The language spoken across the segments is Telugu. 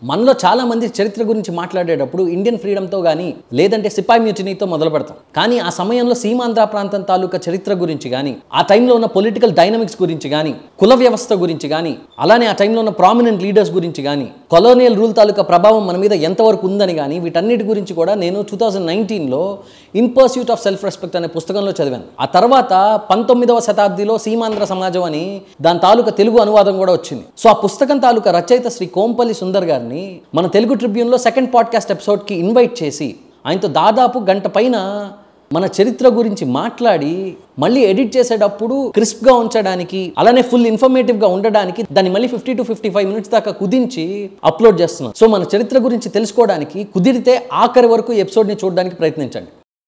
మనలో చాలా మంది చరిత్ర గురించి మాట్లాడేటప్పుడు ఇండియన్ ఫ్రీడమ్తో కానీ లేదంటే సిపాయి మ్యూటినీతో మొదలు పెడతాం కానీ ఆ సమయంలో సీమాంధ్ర ప్రాంతం తాలూకా చరిత్ర గురించి కానీ ఆ టైంలో ఉన్న పొలిటికల్ డైనమిక్స్ గురించి కానీ కుల వ్యవస్థ గురించి కానీ అలానే ఆ టైంలో ఉన్న ప్రామినెంట్ లీడర్స్ గురించి కానీ కొలోనియల్ రూల్ తాలూకా ప్రభావం మన మీద ఎంతవరకు ఉందని కానీ వీటన్నిటి గురించి కూడా నేను టూ థౌజండ్ నైన్టీన్లో in pursuit of self respect అనే పుస్తకంలో చదివాను ఆ తర్వాత పంతొమ్మిదవ శతాబ్దిలో సీమాంధ్ర సమాజం అని దాని తాలూకా తెలుగు అనువాదం కూడా వచ్చింది సో ఆ పుస్తకం తాలూకా రచయిత శ్రీ కోంపల్లి సుందర్ గారిని మన తెలుగు ట్రిబ్యూన్లో సెకండ్ పాడ్కాస్ట్ ఎపిసోడ్కి ఇన్వైట్ చేసి ఆయనతో దాదాపు గంట పైన మన చరిత్ర గురించి మాట్లాడి మళ్ళీ ఎడిట్ చేసేటప్పుడు క్రిస్ప్గా ఉంచడానికి అలానే ఫుల్ ఇన్ఫర్మేటివ్గా ఉండడానికి దాన్ని మళ్ళీ fifty to fifty five minutes దాకా కుదించి అప్లోడ్ చేస్తున్నాం సో మన చరిత్ర గురించి తెలుసుకోవడానికి కుదిరితే ఆఖరి వరకు ఈ ఎపిసోడ్ని చూడడానికి ప్రయత్నించండి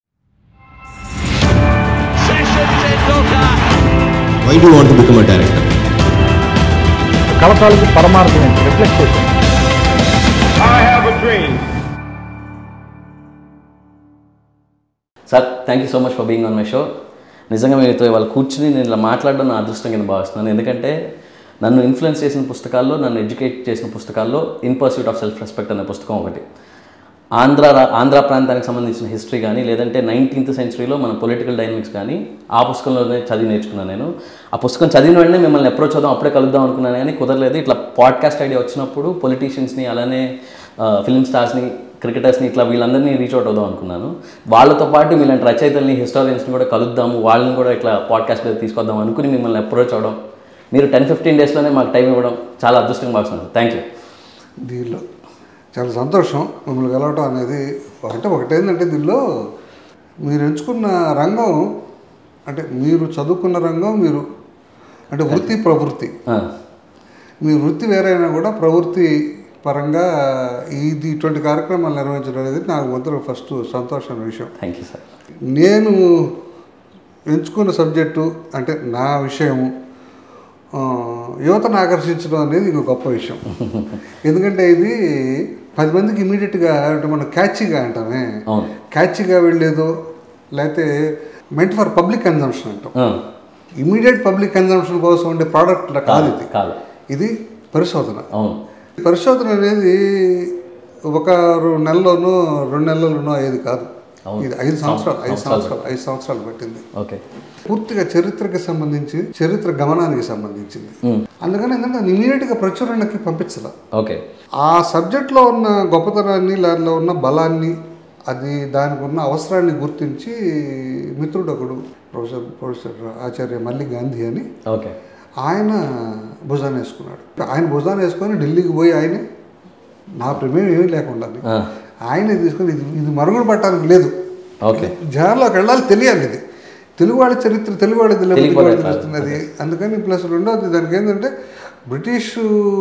Session Tendulkar. Why do you want to become a director? కళతాలకు పరమార్థం ఏంటి రిఫ్లెక్ట్ చేశాను I have a dream. Sir thank you so much for being on my show నిజంగా మీతో ఇవాళ కూర్చుని నేను ఇలా మాట్లాడడం నా అదృష్టం కింద భావిస్తున్నాను ఎందుకంటే నన్ను ఇన్ఫ్లుయెన్స్ చేసిన పుస్తకాల్లో నన్ను ఎడ్యుకేట్ చేసిన పుస్తకాల్లో in pursuit of self respect అనే పుస్తకం ఒకటి ఆంధ్ర రా- ఆంధ్ర ప్రాంతానికి సంబంధించిన హిస్టరీ కానీ లేదంటే నైన్టీన్త్ సెంచరీలో మన పొలిటికల్ డైనమిక్స్ కానీ ఆ పుస్తకంలోనే చదివి నేర్చుకున్నాను నేను ఆ పుస్తకం చదివిన వెంటనే మిమ్మల్ని అప్రోచ్ అవుదాం అప్పుడే కలుద్దాం అనుకున్నాను కానీ కుదరలేదు ఇట్లా పాడ్కాస్ట్ ఐడియా వచ్చినప్పుడు పొలిటీషియన్స్ని అలానే ఫిల్మ్ స్టార్స్ని క్రికెటర్స్ని ఇట్లా వీళ్ళందరినీ రీచ్ అవుట్ అవుదాం అనుకున్నాను వాళ్ళతో పాటు మీలాంటి రచయితల్ని హిస్టారియన్స్ని కూడా కలుద్దాము వాళ్ళని కూడా ఇట్లా పాడ్కాస్ట్ మీద తీసుకొద్దాం అనుకుని మిమ్మల్ని అప్రోచ్ అవడం మీరు టెన్ ఫిఫ్టీన్ డేస్లోనే మాకు టైం ఇవ్వడం చాలా అదృష్టంగా భావిస్తున్నాను థ్యాంక్ యూ దీనిలో చాలా సంతోషం మిమ్మల్ని కలవటం అనేది ఒకటే ఒకటేంటంటే దీనిలో మీరు ఎంచుకున్న రంగం అంటే మీరు చదువుకున్న రంగం మీరు అంటే వృత్తి ప్రవృత్తి మీ వృత్తి వేరైనా కూడా ప్రవృత్తి పరంగా ఇది ఇటువంటి కార్యక్రమాలు నిర్వహించడం అనేది నాకు మొదలు ఫస్ట్ సంతోషమైన విషయం థ్యాంక్ యూ సార్ నేను ఎంచుకున్న సబ్జెక్టు అంటే నా విషయం ఆ, యువతను ఆకర్షించడం అనేది ఇంకో గొప్ప విషయం ఎందుకంటే ఇది పది మందికి ఇమీడియట్గా అంటే మనం క్యాచీగా అంటామే అవును. క్యాచీగా వెళ్ళేదో లేకపోతే మెంట్ ఫర్ పబ్లిక్ కన్జంప్షన్ అంటాం ఆ, ఇమీడియట్ పబ్లిక్ కన్జంప్షన్ కోసం ఉండే ప్రోడక్ట్ కాదు ఇది కాదు ఇది పరిశోధన అవును పరిశోధన అనేది ఒక రో- నెలలోనో రెండు నెలల్లోనో అయ్యేది కాదు అవును. ఇది ఐదు సంవత్సరాలు ఐదు సంవత్సరాలు సంవత్సరాలు ఐదు సంవత్సరాలు పట్టింది ఓకే పూర్తిగా చరిత్రకి సంబంధించి చరిత్ర గమనానికి సంబంధించింది అందుకని ఏంటంటే ఇమీడియట్గా ప్రచురణకి పంపించాల ఓకే ఆ సబ్జెక్ట్లో ఉన్న గొప్పతనాన్ని దానిలో ఉన్న బలాన్ని అది దానికి ఉన్న అవసరాన్ని గుర్తించి మిత్రుడు ఒకడు ప్రొఫెసర్ ప్రొఫెసర్ ఆచార్య మల్లి గాంధీ అని ఓకే ఆయన భుజాన్ని వేసుకున్నాడు ఆయన భుజాన్ని వేసుకొని ఢిల్లీకి పోయి ఆయనే నా ప్రమేయం ఏమీ లేకుండా ఆ. ఆయనే తీసుకొని ఇది ఇది మరుగున పట్టడానికి లేదు ఓకే జనాల్లోకి వెళ్ళాలి తెలియాలి ఇది తెలుగు వాళ్ళ చరిత్ర తెలుగు వాళ్ళ తెలియకపోతే ఎట్లా? తెలుస్తున్నది అందుకని ప్లస్ రెండవది దానికి ఏంటంటే బ్రిటిషు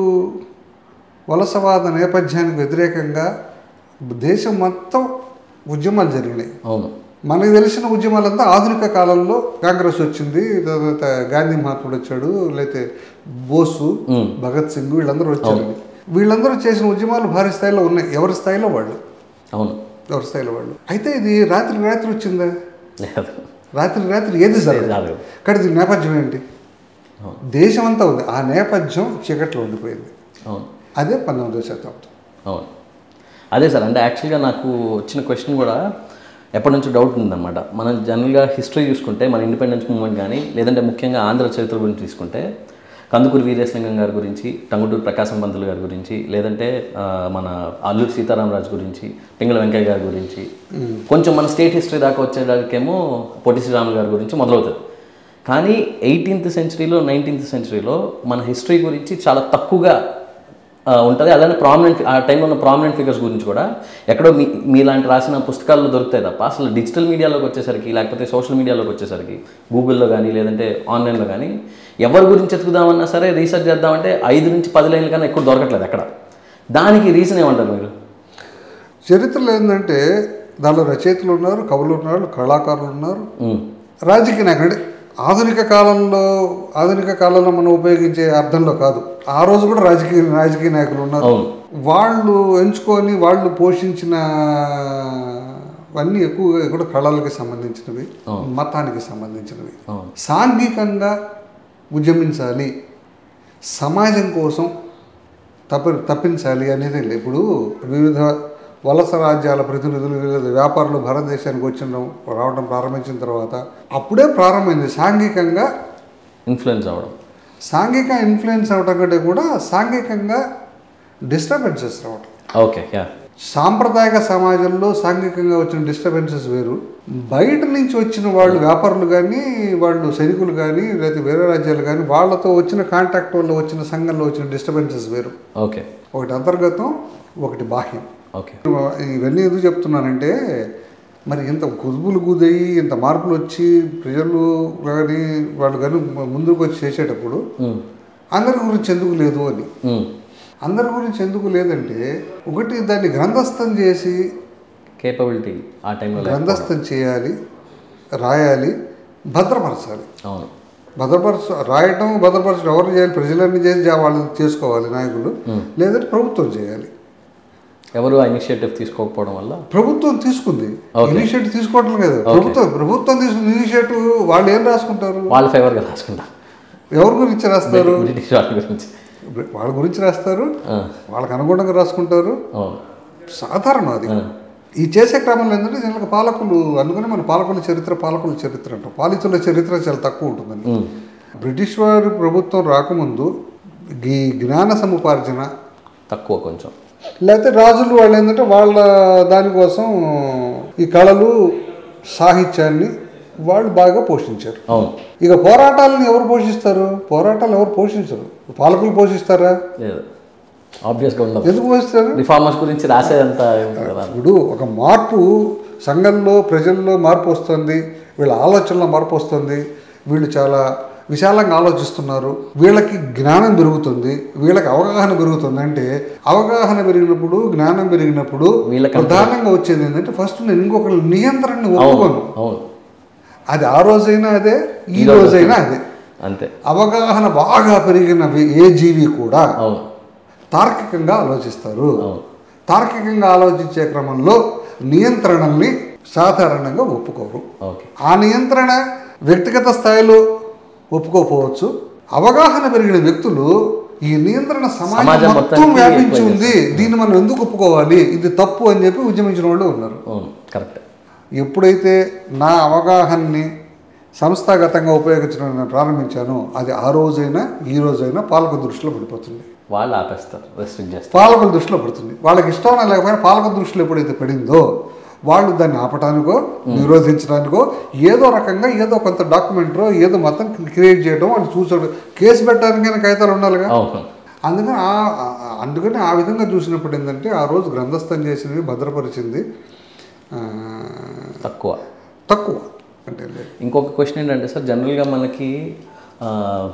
వలసవాద నేపథ్యానికి వ్యతిరేకంగా దేశం మొత్తం ఉద్యమాలు జరిగినాయి అవును మనకు తెలిసిన ఉద్యమాలంతా ఆధునిక కాలంలో కాంగ్రెస్ వచ్చింది తర్వాత గాంధీ మహాత్ముడు వచ్చాడు లేకపోతే బోసు భగత్ సింగ్ వీళ్ళందరూ వచ్చారు వీళ్ళందరూ చేసిన ఉద్యమాలు భారీ స్థాయిలో ఉన్నాయి ఎవరి స్థాయిలో వాళ్ళు అవును ఎవరి స్థాయిలో వాళ్ళు అయితే ఇది రాత్రి రాత్రి వచ్చిందా లేదు రాత్రి రాత్రి ఏది జరగదు జరగదు. కానీ దీని నేపథ్యం ఏంటి దేశం అంతా ఉంది ఆ నేపథ్యం చీకట్లో ఉండిపోయింది అవును అదే పంతొమ్మిదవ శతాబ్దం అవును అదే సార్ అంటే యాక్చువల్గా నాకు వచ్చిన క్వశ్చన్ కూడా ఎప్పటి నుంచో డౌట్ ఉందన్నమాట మనం జనరల్గా హిస్టరీ చూసుకుంటే మన ఇండిపెండెన్స్ మూవ్మెంట్ కానీ లేదంటే ముఖ్యంగా ఆంధ్ర చరిత్ర గురించి తీసుకుంటే కందుకూరి వీరేశలింగం గారి గురించి టంగుటూరు ప్రకాశం పంతులు గారి గురించి లేదంటే ఆ, మన అల్లూరి సీతారామరాజు గురించి పింగళ వెంకయ్య గారి గురించి కొంచెం మన స్టేట్ హిస్టరీ దాకా వచ్చేదానికేమో పొట్టి శ్రీరాములు గారి గురించి మొదలవుతుంది కానీ ఎయిటీన్త్ సెంచరీలో నైన్టీన్త్ సెంచరీలో మన హిస్టరీ గురించి చాలా తక్కువగా ఉంటుంది అలానే ప్రామినెంట్ ఆ టైంలో ఉన్న ప్రామినెంట్ ఫిగర్స్ గురించి కూడా ఎక్కడో మీ మీలాంటి రాసిన పుస్తకాల్లో దొరుకుతాయి తప్ప అసలు డిజిటల్ మీడియాలోకి వచ్చేసరికి లేకపోతే సోషల్ మీడియాలోకి వచ్చేసరికి గూగుల్లో కానీ లేదంటే ఆన్లైన్లో కానీ ఎవరి గురించి ఎత్తుకుదామన్నా సరే రీసెర్చ్ చేద్దామంటే ఐదు నుంచి పది లైన్ల కన్నా ఎక్కువ దొరకట్లేదు ఎక్కడ దానికి రీజన్ ఏమంటారు మీరు చరిత్రలో ఏంటంటే దానిలో రచయితలు ఉన్నారు కవులు ఉన్నారు కళాకారులు ఉన్నారు ఉమ్, రాజకీయ నాయకులు అంటే ఆధునిక కాలంలో ఆధునిక కాలంలో మనం ఉపయోగించే అర్థంలో కాదు ఆ రోజు కూడా రాజకీయ రాజకీయ నాయకులు ఉన్నారు అవును. వాళ్ళు ఎంచుకొని వాళ్ళు పోషించిన అన్నీ ఎక్కువగా కూడా కళలకి సంబంధించినవి మతానికి సంబంధించినవి అవును. సాంఘికంగా ఉద్యమించాలి సమాజం కోసం తప్ప తప్పించాలి అనేది లేదు. ఇప్పుడు వివిధ వలస రాజ్యాల ప్రతినిధులు వివిధ వ్యాపారులు భారతదేశానికి వచ్చిన రావడం ప్రారంభించిన తర్వాత అప్పుడే ప్రారంభమైంది సాంఘికంగా ఇన్ఫ్లుయెన్స్ అవ్వడం సాంఘిక ఇన్ఫ్లుయెన్స్ అవటం కంటే కూడా సాంఘికంగా డిస్టర్బెన్సెస్ రావటం ఓకే యా సాంప్రదాయక సమాజంలో సాంఘికంగా వచ్చిన డిస్టర్బెన్సెస్ వేరు బయట నుంచి వచ్చిన వాళ్ళు వ్యాపారులు కానీ వాళ్ళు సైనికులు కానీ లేదా వేరే రాజ్యాలు కానీ వాళ్ళతో వచ్చిన కాంటాక్ట్ వల్ల వచ్చిన సంఘంలో వచ్చిన డిస్టర్బెన్సెస్ వేరు ఓకే ఒకటి అంతర్గతం ఒకటి బాహ్యం ఓకే ఇవన్నీ ఎందుకు చెప్తున్నానంటే మరి ఇంత కుదుపులు కుదయి ఇంత మార్పులు వచ్చి ప్రజలు కానీ వాళ్ళు కానీ ముందుకు వచ్చి చేసేటప్పుడు అందరి గురించి ఎందుకు లేదు అని అందరి గురించి ఎందుకు లేదంటే ఒకటి దాన్ని గ్రంథస్థం చేసి కేపబిలిటీ ఆ టైంలో లేకపోవడం. గ్రంథస్థం చేయాలి రాయాలి భద్రపరచాలి అవును భద్రపరచ రాయటం భద్రపరచడం ఎవరు చేయాలి ప్రజలన్నీ చేసి జా- వాళ్ళు చేసుకోవాలి నాయకులు లేదంటే ప్రభుత్వం చేయాలి ఎవరు ఆ ఇనిషియేటివ్ తీసుకోకపోవడం వల్ల ప్రభుత్వం తీసుకుంది Okay. ఇనిషియేటివ్ తీసుకోవట్లేదు కదా ప్రభుత్వం ప్రభుత్వం తీసుకున్న ఇనిషియేటివ్ వాళ్ళు ఏం రాసుకుంటారు వాళ్ళ ఫేవర్గా రాసుకుంటా ఎవరి గురించి రాస్తారు బ్రిటిష్ వాళ్ళ గురించి వాళ్ళ గురించి రాస్తారు ఆ, వాళ్ళకి అనుగుణంగా రాసుకుంటారు అవును సాధారణం అది ఈ చేసే క్రమంలో ఏంటంటే దీనికి పాలకులు అందుకని మన పాలకుల చరిత్ర పాలకుల చరిత్ర అంటాం పాలితుల చరిత్ర చాలా తక్కువ ఉంటుందండి ఉమ్, బ్రిటిష్ వారి ప్రభుత్వం రాకముందు ఈ జ్ఞాన సముపార్జన తక్కువ కొంచెం లేకపోతే రాజులు వాళ్ళు ఏంటంటే వాళ్ళ దానికోసం ఈ కళలు సాహిత్యాన్ని వాళ్ళు బాగా పోషించారు అవును ఇక పోరాటాలను ఎవరు పోషిస్తారు పోరాటాలు ఎవరు పోషించరు పాలకులు పోషిస్తారా లేదు ఆబ్వియస్గా ఉండదు ఎందుకు పోషిస్తారు రిఫార్మర్స్ గురించి రాసేదంత ఏముంది కదా ఇప్పుడు ఒక మార్పు సంఘంలో ప్రజల్లో మార్పు వస్తుంది వీళ్ళ ఆలోచనలో మార్పు వస్తుంది వీళ్ళు చాలా విశాలంగా ఆలోచిస్తున్నారు వీళ్ళకి జ్ఞానం పెరుగుతుంది వీళ్ళకి అవగాహన పెరుగుతుంది అంటే అవగాహన పెరిగినప్పుడు జ్ఞానం పెరిగినప్పుడు వీళ్ళకి ప్రధానంగా వచ్చేది ఏంటంటే ఫస్ట్ నేను ఇంకొకరి నియంత్రణని ఒప్పుకోను అవును అది ఆ రోజైనా అదే ఈ రోజైనా అదే అంతే అవగాహన బాగా పెరిగిన వి- ఏ జీవి కూడా అవును తార్కికంగా ఆలోచిస్తారు అవును. తార్కికంగా ఆలోచించే క్రమంలో నియంత్రణల్ని సాధారణంగా ఒప్పుకోరు ఓకే ఆ నియంత్రణ వ్యక్తిగత స్థాయిలో ఒప్పుకోకపోవచ్చు అవగాహన పెరిగిన వ్యక్తులు ఈ నియంత్రణ సమాజం సమాజం మొత్తం మొత్తానికి వ్యాపించి apply ఉంది దీన్ని మనం ఎందుకు ఒప్పుకోవాలి ఇది తప్పు అని చెప్పి ఉద్యమించిన వాళ్ళు ఉన్నారు అవును కరెక్ట్ ఎప్పుడైతే నా అవగాహనని సంస్థాగతంగా ఉపయోగించడం నేను ప్రారంభించానో అది ఆ రోజైనా ఈ రోజైనా పాలక దృష్టిలో పడిపోతుంది వాళ్ళు ఆపేస్తారు రెస్ట్రిక్ట్ చేస్తారు పాలకుల దృష్టిలో పడుతుంది వాళ్ళకి ఇష్టం లేకపోయినా పాలక దృష్టిలో ఎప్పుడైతే పడిందో వాళ్ళు దాన్ని ఆపటానికో నిరోధించడానికో ఏదో రకంగా ఏదో కొంత డాక్యుమెంటో ఏదో మొత్తం క్రియేట్ చేయడం వాళ్ళు చూసాడు కేసు పెట్టడానికైనా కాగితాలు ఉండాలిగా అవును అందుకని ఆ ఆ- అందుకని ఆ విధంగా చూసినప్పుడు ఏంటంటే ఆ రోజు గ్రంథస్థం చేసినవి భద్రపరిచింది ఆ, తక్కువ తక్కువ అంటే లేదు. ఇంకొక క్వశ్చన్ ఏంటంటే సార్ జనరల్గా మనకి ఆ,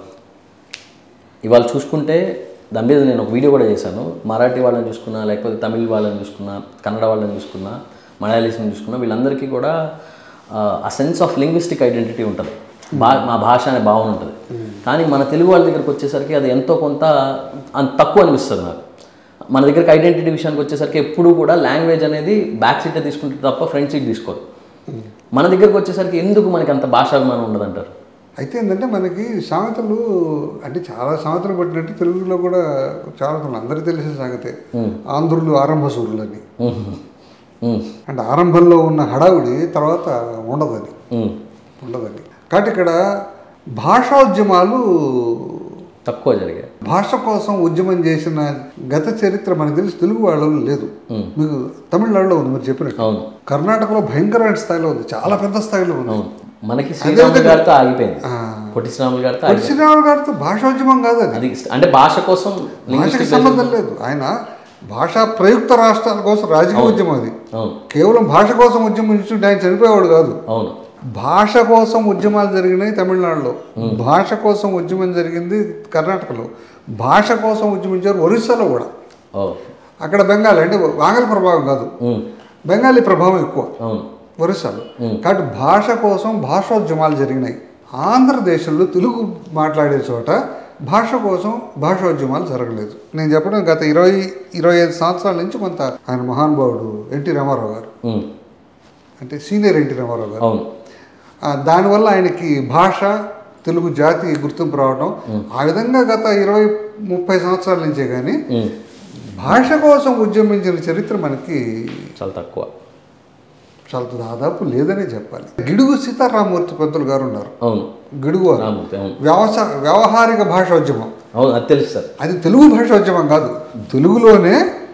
ఇవాళ చూసుకుంటే దాని మీద నేను ఒక వీడియో కూడా చేశాను మరాఠీ వాళ్ళని చూసుకున్నా లేకపోతే తమిళ్ వాళ్ళని చూసుకున్నా కన్నడ వాళ్ళని చూసుకున్నా మలయాళీస్ని చూసుకున్నా వీళ్ళందరికీ కూడా ఆ సెన్స్ ఆఫ్ లింగ్విస్టిక్ ఐడెంటిటీ ఉంటుంది బా మా భాష అనే భావన ఉంటుంది కానీ మన తెలుగు వాళ్ళ దగ్గరికి వచ్చేసరికి అది ఎంతో కొంత అంత తక్కువ అనిపిస్తుంది నాకు మన దగ్గరికి ఐడెంటిటీ విషయానికి వచ్చేసరికి ఎప్పుడూ కూడా లాంగ్వేజ్ అనేది బ్యాక్ సీటే తీసుకుంటే తప్ప ఫ్రంట్ సీట్ తీసుకోరు మన దగ్గరకు వచ్చేసరికి ఎందుకు మనకి అంత భాషాభిమానం ఉండదంటారు అయితే ఏంటంటే మనకి సామెతలు అంటే చాలా సామెతలు పట్టినట్టు తెలుగులో కూడా చాలా అందరికీ తెలిసిన సాగతే ఆంధ్రులు ఆరంభ సూర్యులని ఉమ్, అంటే ఆరంభంలో ఉన్న హడావుడి తర్వాత ఉండదని ఉమ్, ఉండదని కాబట్టి ఇక్కడ భాషోద్యమాలు తక్కువ జరిగాయి భాష కోసం ఉద్యమం చేసిన గత చరిత్ర మనకు తెలిసి తెలుగు వాళ్ళలో లేదు మీకు తమిళనాడులో ఉంది మీరు చెప్పినట్టు అవును కర్ణాటకలో భయంకరమైన స్థాయిలో ఉంది చాలా పెద్ద స్థాయిలో ఉంది అవును మనకి శ్రీరాములు గారితో ఆగిపోయింది ఆ. పొట్టి శ్రీరాములు గారితో ఆగిపోయింది శ్రీరాములు గారితో భాషోద్యమం కాదు అది అది అంటే భాష కోసం భాషకి linguistic సంబంధం లేదు ఆయన భాషా ప్రయుక్త రాష్ట్రాల కోసం రాజకీయ ఉద్యమం అది అవును కేవలం భాష కోసం ఉద్యమించుంటే ఆయన చనిపోయేవాడు కాదు అవును భాష కోసం ఉద్యమాలు జరిగినాయి తమిళనాడులో భాష కోసం ఉద్యమం జరిగింది కర్ణాటకలో భాష కోసం ఉద్యమించారు ఒరిస్సాలో కూడా ఓ అక్కడ బెంగాలీ అంటే ఆంగ్ల ప్రభావం కాదు ఉమ్, బెంగాలీ ప్రభావం ఎక్కువ అవును ఒరిస్సాలో కాబట్టి భాష కోసం భాషోద్యమాలు జరిగినాయి ఆంధ్రదేశంలో తెలుగు మాట్లాడే చోట భాష కోసం భాషోద్యమాలు జరగలేదు నేను చెప్పడం గత ఇరవై ఇరవై ఐదు సంవత్సరాల నుంచి కొంత ఆయన మహానుభావుడు ఎన్టీ రామారావు గారు ఉమ్, అంటే సీనియర్ ఎన్టీ రామారావు గారు అవును ఆ, దానివల్ల ఆయనకి భాష తెలుగు జాతి గుర్తింపు రావడం ఆ విధంగా గత ఇరవై ముప్పై సంవత్సరాల నుంచే కానీ ఉమ్. భాష కోసం ఉద్యమించిన చరిత్ర మనకి చాలా తక్కువ చాలా దాదాపు లేదనే చెప్పాలి గిడుగు సీతారామూర్తి పంతులు గారు ఉన్నారు అవును గిడుగు వారు. రామూర్తి అవును వ్యవస వ్యవహారిక భాషోద్యమం అవును అది తెలుసు సార్ అది తెలుగు భాషోద్యమం కాదు తెలుగులోనే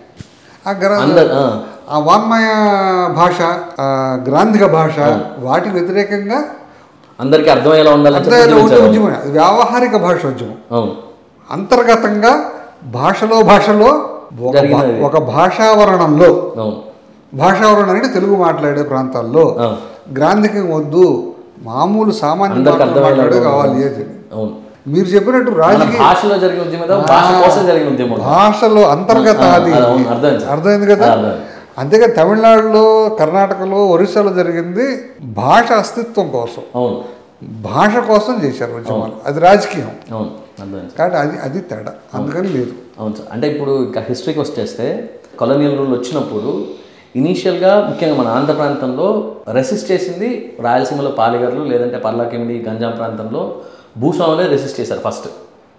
ఆ గ్ర అందరు ఆ, ఆ వాన్మయ భాష ఆ గ్రాంధిక భాష వాటి వ్యతిరేకంగా అందరికీ అర్థమయ్యేలా ఉండాలని చెప్పి అర్థాలు ఉద్యమించారు. ఉద్యమం అది వ్యావహారిక భాషోద్యమం అవును అంతర్గతంగా భాషలో భాషలో ఒక భా- జరిగినది. ఒక భాషావరణంలో అవును భాషావరణం అంటే తెలుగు మాట్లాడే ప్రాంతాల్లో ఆ. గ్రాంధికం వద్దు మామూలు సామాన్య అందరికి మాటలు అర్థమయ్యేలా మాట్లాడే ఉండాలి. కావాలి ఏది అవును మీరు చెప్పినట్టు మన రాజకీయ భాషలో జరిగిన ఉద్యమం ఏదో భాష కోసం జరిగిన ఉద్యమం భాషలో అంతర్గత ఆ, అది అది అవును, అర్థమైంది సార్. అర్థమైంది కదా ఆ, అర్థమైంది. అంతేగా తమిళనాడులో కర్ణాటకలో ఒరిస్సాలో జరిగింది భాష అస్తిత్వం కోసం అవును భాష కోసం చేశారు ఉద్యమాలు అది రాజకీయం అవును అర్థమైంది సార్. కాబట్టి అది అది తేడా అందుకని లేదు అవును సార్ అంటే ఇప్పుడు ఇంకా హిస్టరీకి వచ్చేస్తే కొలోనియల్ రూల్ వచ్చినప్పుడు ఇనీషియల్గా ముఖ్యంగా మన ఆంధ్ర ప్రాంతంలో రెసిస్ట్ చేసింది రాయలసీమలో పాలిగర్లు లేదంటే పర్లాకిమిడి గంజాం ప్రాంతంలో భూస్వాములే రెసిస్ట్ చేశారు ఫస్ట్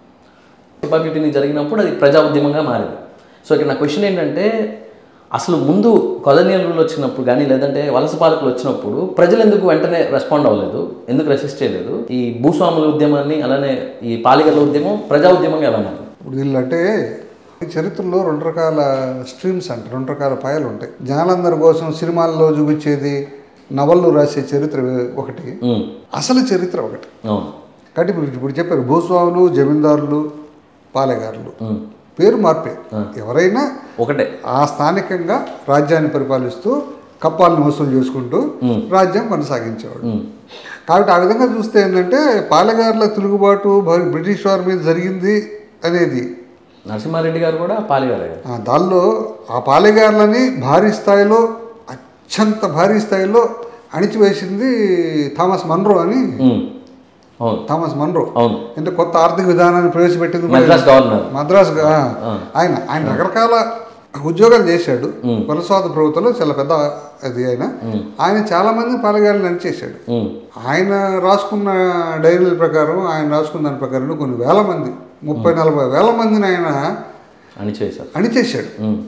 రిపబ్లిటీని జరిగినప్పుడు అది ప్రజా ఉద్యమంగా మారింది సో ఇక్కడ నా క్వశ్చన్ ఏంటంటే అసలు ముందు కొలోనియల్ రూల్ వచ్చినప్పుడు కానీ లేదంటే వలస పాలకులు వచ్చినప్పుడు ప్రజలు ఎందుకు వెంటనే రెస్పాండ్ అవ్వలేదు ఎందుకు రెసిస్ట్ చేయలేదు ఈ భూస్వాముల ఉద్యమాన్ని అలానే ఈ పాలిగర్ల ఉద్యమం ప్రజా ఉద్యమంగా ఎలా మారింది ఇప్పుడు వీళ్ళంటే ఈ చరిత్రలో రెండు రకాల స్ట్రీమ్స్ అంటే రెండు రకాల పాయలు ఉంటాయి జనాలందరి కోసం సినిమాల్లో చూపించేది నవళ్ళు రాసే చరిత్ర ఒకటి ఉమ్, అసలు చరిత్ర ఒకటి అవును కాబట్టి ఇప్పుడు ఇప్పుడు చెప్పారు భూస్వాములు జమీందారులు పాలెగారులు ఉమ్, పేరు మార్పే ఎవరైనా ఒకటే ఆ స్థానికంగా రాజ్యాన్ని పరిపాలిస్తూ కప్పాలను వసూలు చేసుకుంటూ రాజ్యం కొనసాగించేవాడు ఉమ్, కాబట్టి ఆ విధంగా చూస్తే ఏంటంటే పాలెగారుల తిరుగుబాటు భ- బ్రిటిష్ వారి మీద జరిగింది అనేది నరసింహారెడ్డి గారు కూడా పాలిగారే కదా ఆ దానిలో ఆ పాలెగారులని భారీ స్థాయిలో అత్యంత భారీ స్థాయిలో అణిచివేసింది థామస్ మన్రో అని ఉమ్, అవును థామస్ మన్రో అవును అంటే కొత్త ఆర్థిక విధానాన్ని ప్రవేశపెట్టింది కూడా మద్రాస్ గవర్నర్ మద్రాసు గా- ఆయన ఆయన రకరకాల ఉద్యోగాలు చేశాడు వలసవాద ప్రభుత్వంలో చాలా పెద్ద అది ఆయన ఆయన చాలా మంది పాలగారులు నడిచేశాడు ఉమ్, ఆయన రాసుకున్న డైరీల ప్రకారం ఆయన రాసుకున్న దాని ప్రకారం కొన్ని వేల మంది ముప్పై నలభై వేల మందిని ఆయన అని చేశారు అణిచేశాడు ఉమ్,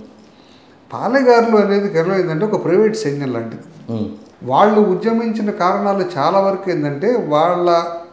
పాలెగారులు అనేది కేవలం ఏంటంటే ఒక ప్రైవేట్ సైన్యం లాంటిది ఉమ్, వాళ్ళు ఉద్యమించిన కారణాలు చాలా వరకు ఏంటంటే వాళ్ళ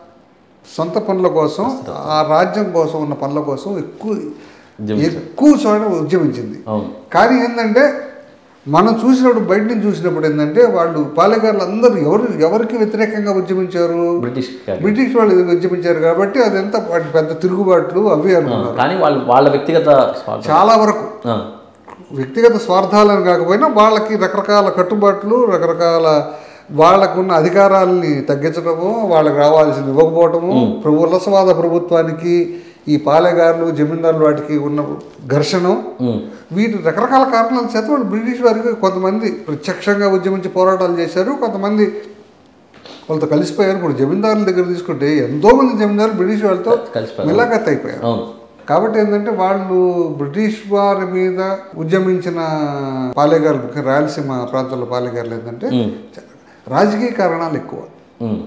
సొంత పనుల కోసం ఆ రాజ్యం కోసం ఉన్న పనుల కోసం ఎక్కువ ఉద్యమించారు. ఎక్కువ చోట ఉద్యమించింది అవును కానీ ఏంటంటే మనం చూసినప్పుడు బయట నుంచి చూసినప్పుడు ఏంటంటే వాళ్ళు పాలెగారులు అందరూ ఎవరు ఎవరికి వ్యతిరేకంగా ఉద్యమించారు బ్రిటిష్ గారు. బ్రిటిష్ వాళ్ళు ఉద్యమించారు కాబట్టి అదంతా వాటి పెద్ద తిరుగుబాట్లు అవి అనుకున్నారు కానీ వాళ్ళు వాళ్ళ వ్యక్తిగత స్వార్థం చాలా వరకు ఆ, వ్యక్తిగత స్వార్థాలను కాకపోయినా వాళ్ళకి రకరకాల కట్టుబాట్లు రకరకాల వాళ్ళకున్న అధికారాలని తగ్గించడము వాళ్ళకి రావాల్సింది ఇవ్వకపోవటము ప్రభు వలసవాద ప్రభుత్వానికి ఈ పాలెగారులు జమీందారులు వాటికి ఉన్న ఘర్షణ ఉమ్, వీటి రకరకాల కారణాల చేత వాళ్ళు బ్రిటిష్ వారికి కొంతమంది ప్రత్యక్షంగా ఉద్యమించి పోరాటాలు చేశారు కొంతమంది వాళ్ళతో కలిసిపోయారు ఇప్పుడు జమీందారుల దగ్గర తీసుకుంటే ఎంతో మంది జమీందారులు బ్రిటిష్ వాళ్ళతో కలిసిపోయారు. మిలాఖత్ అయిపోయారు అవును కాబట్టి ఏంటంటే వాళ్ళు బ్రిటిష్ వారి మీద ఉద్యమించిన పాలేగారులు ముఖ్యంగా రాయలసీమ ప్రాంతంలో పాలేగారులు ఏంటంటే రాజకీయ కారణాలు ఎక్కువ ఉమ్,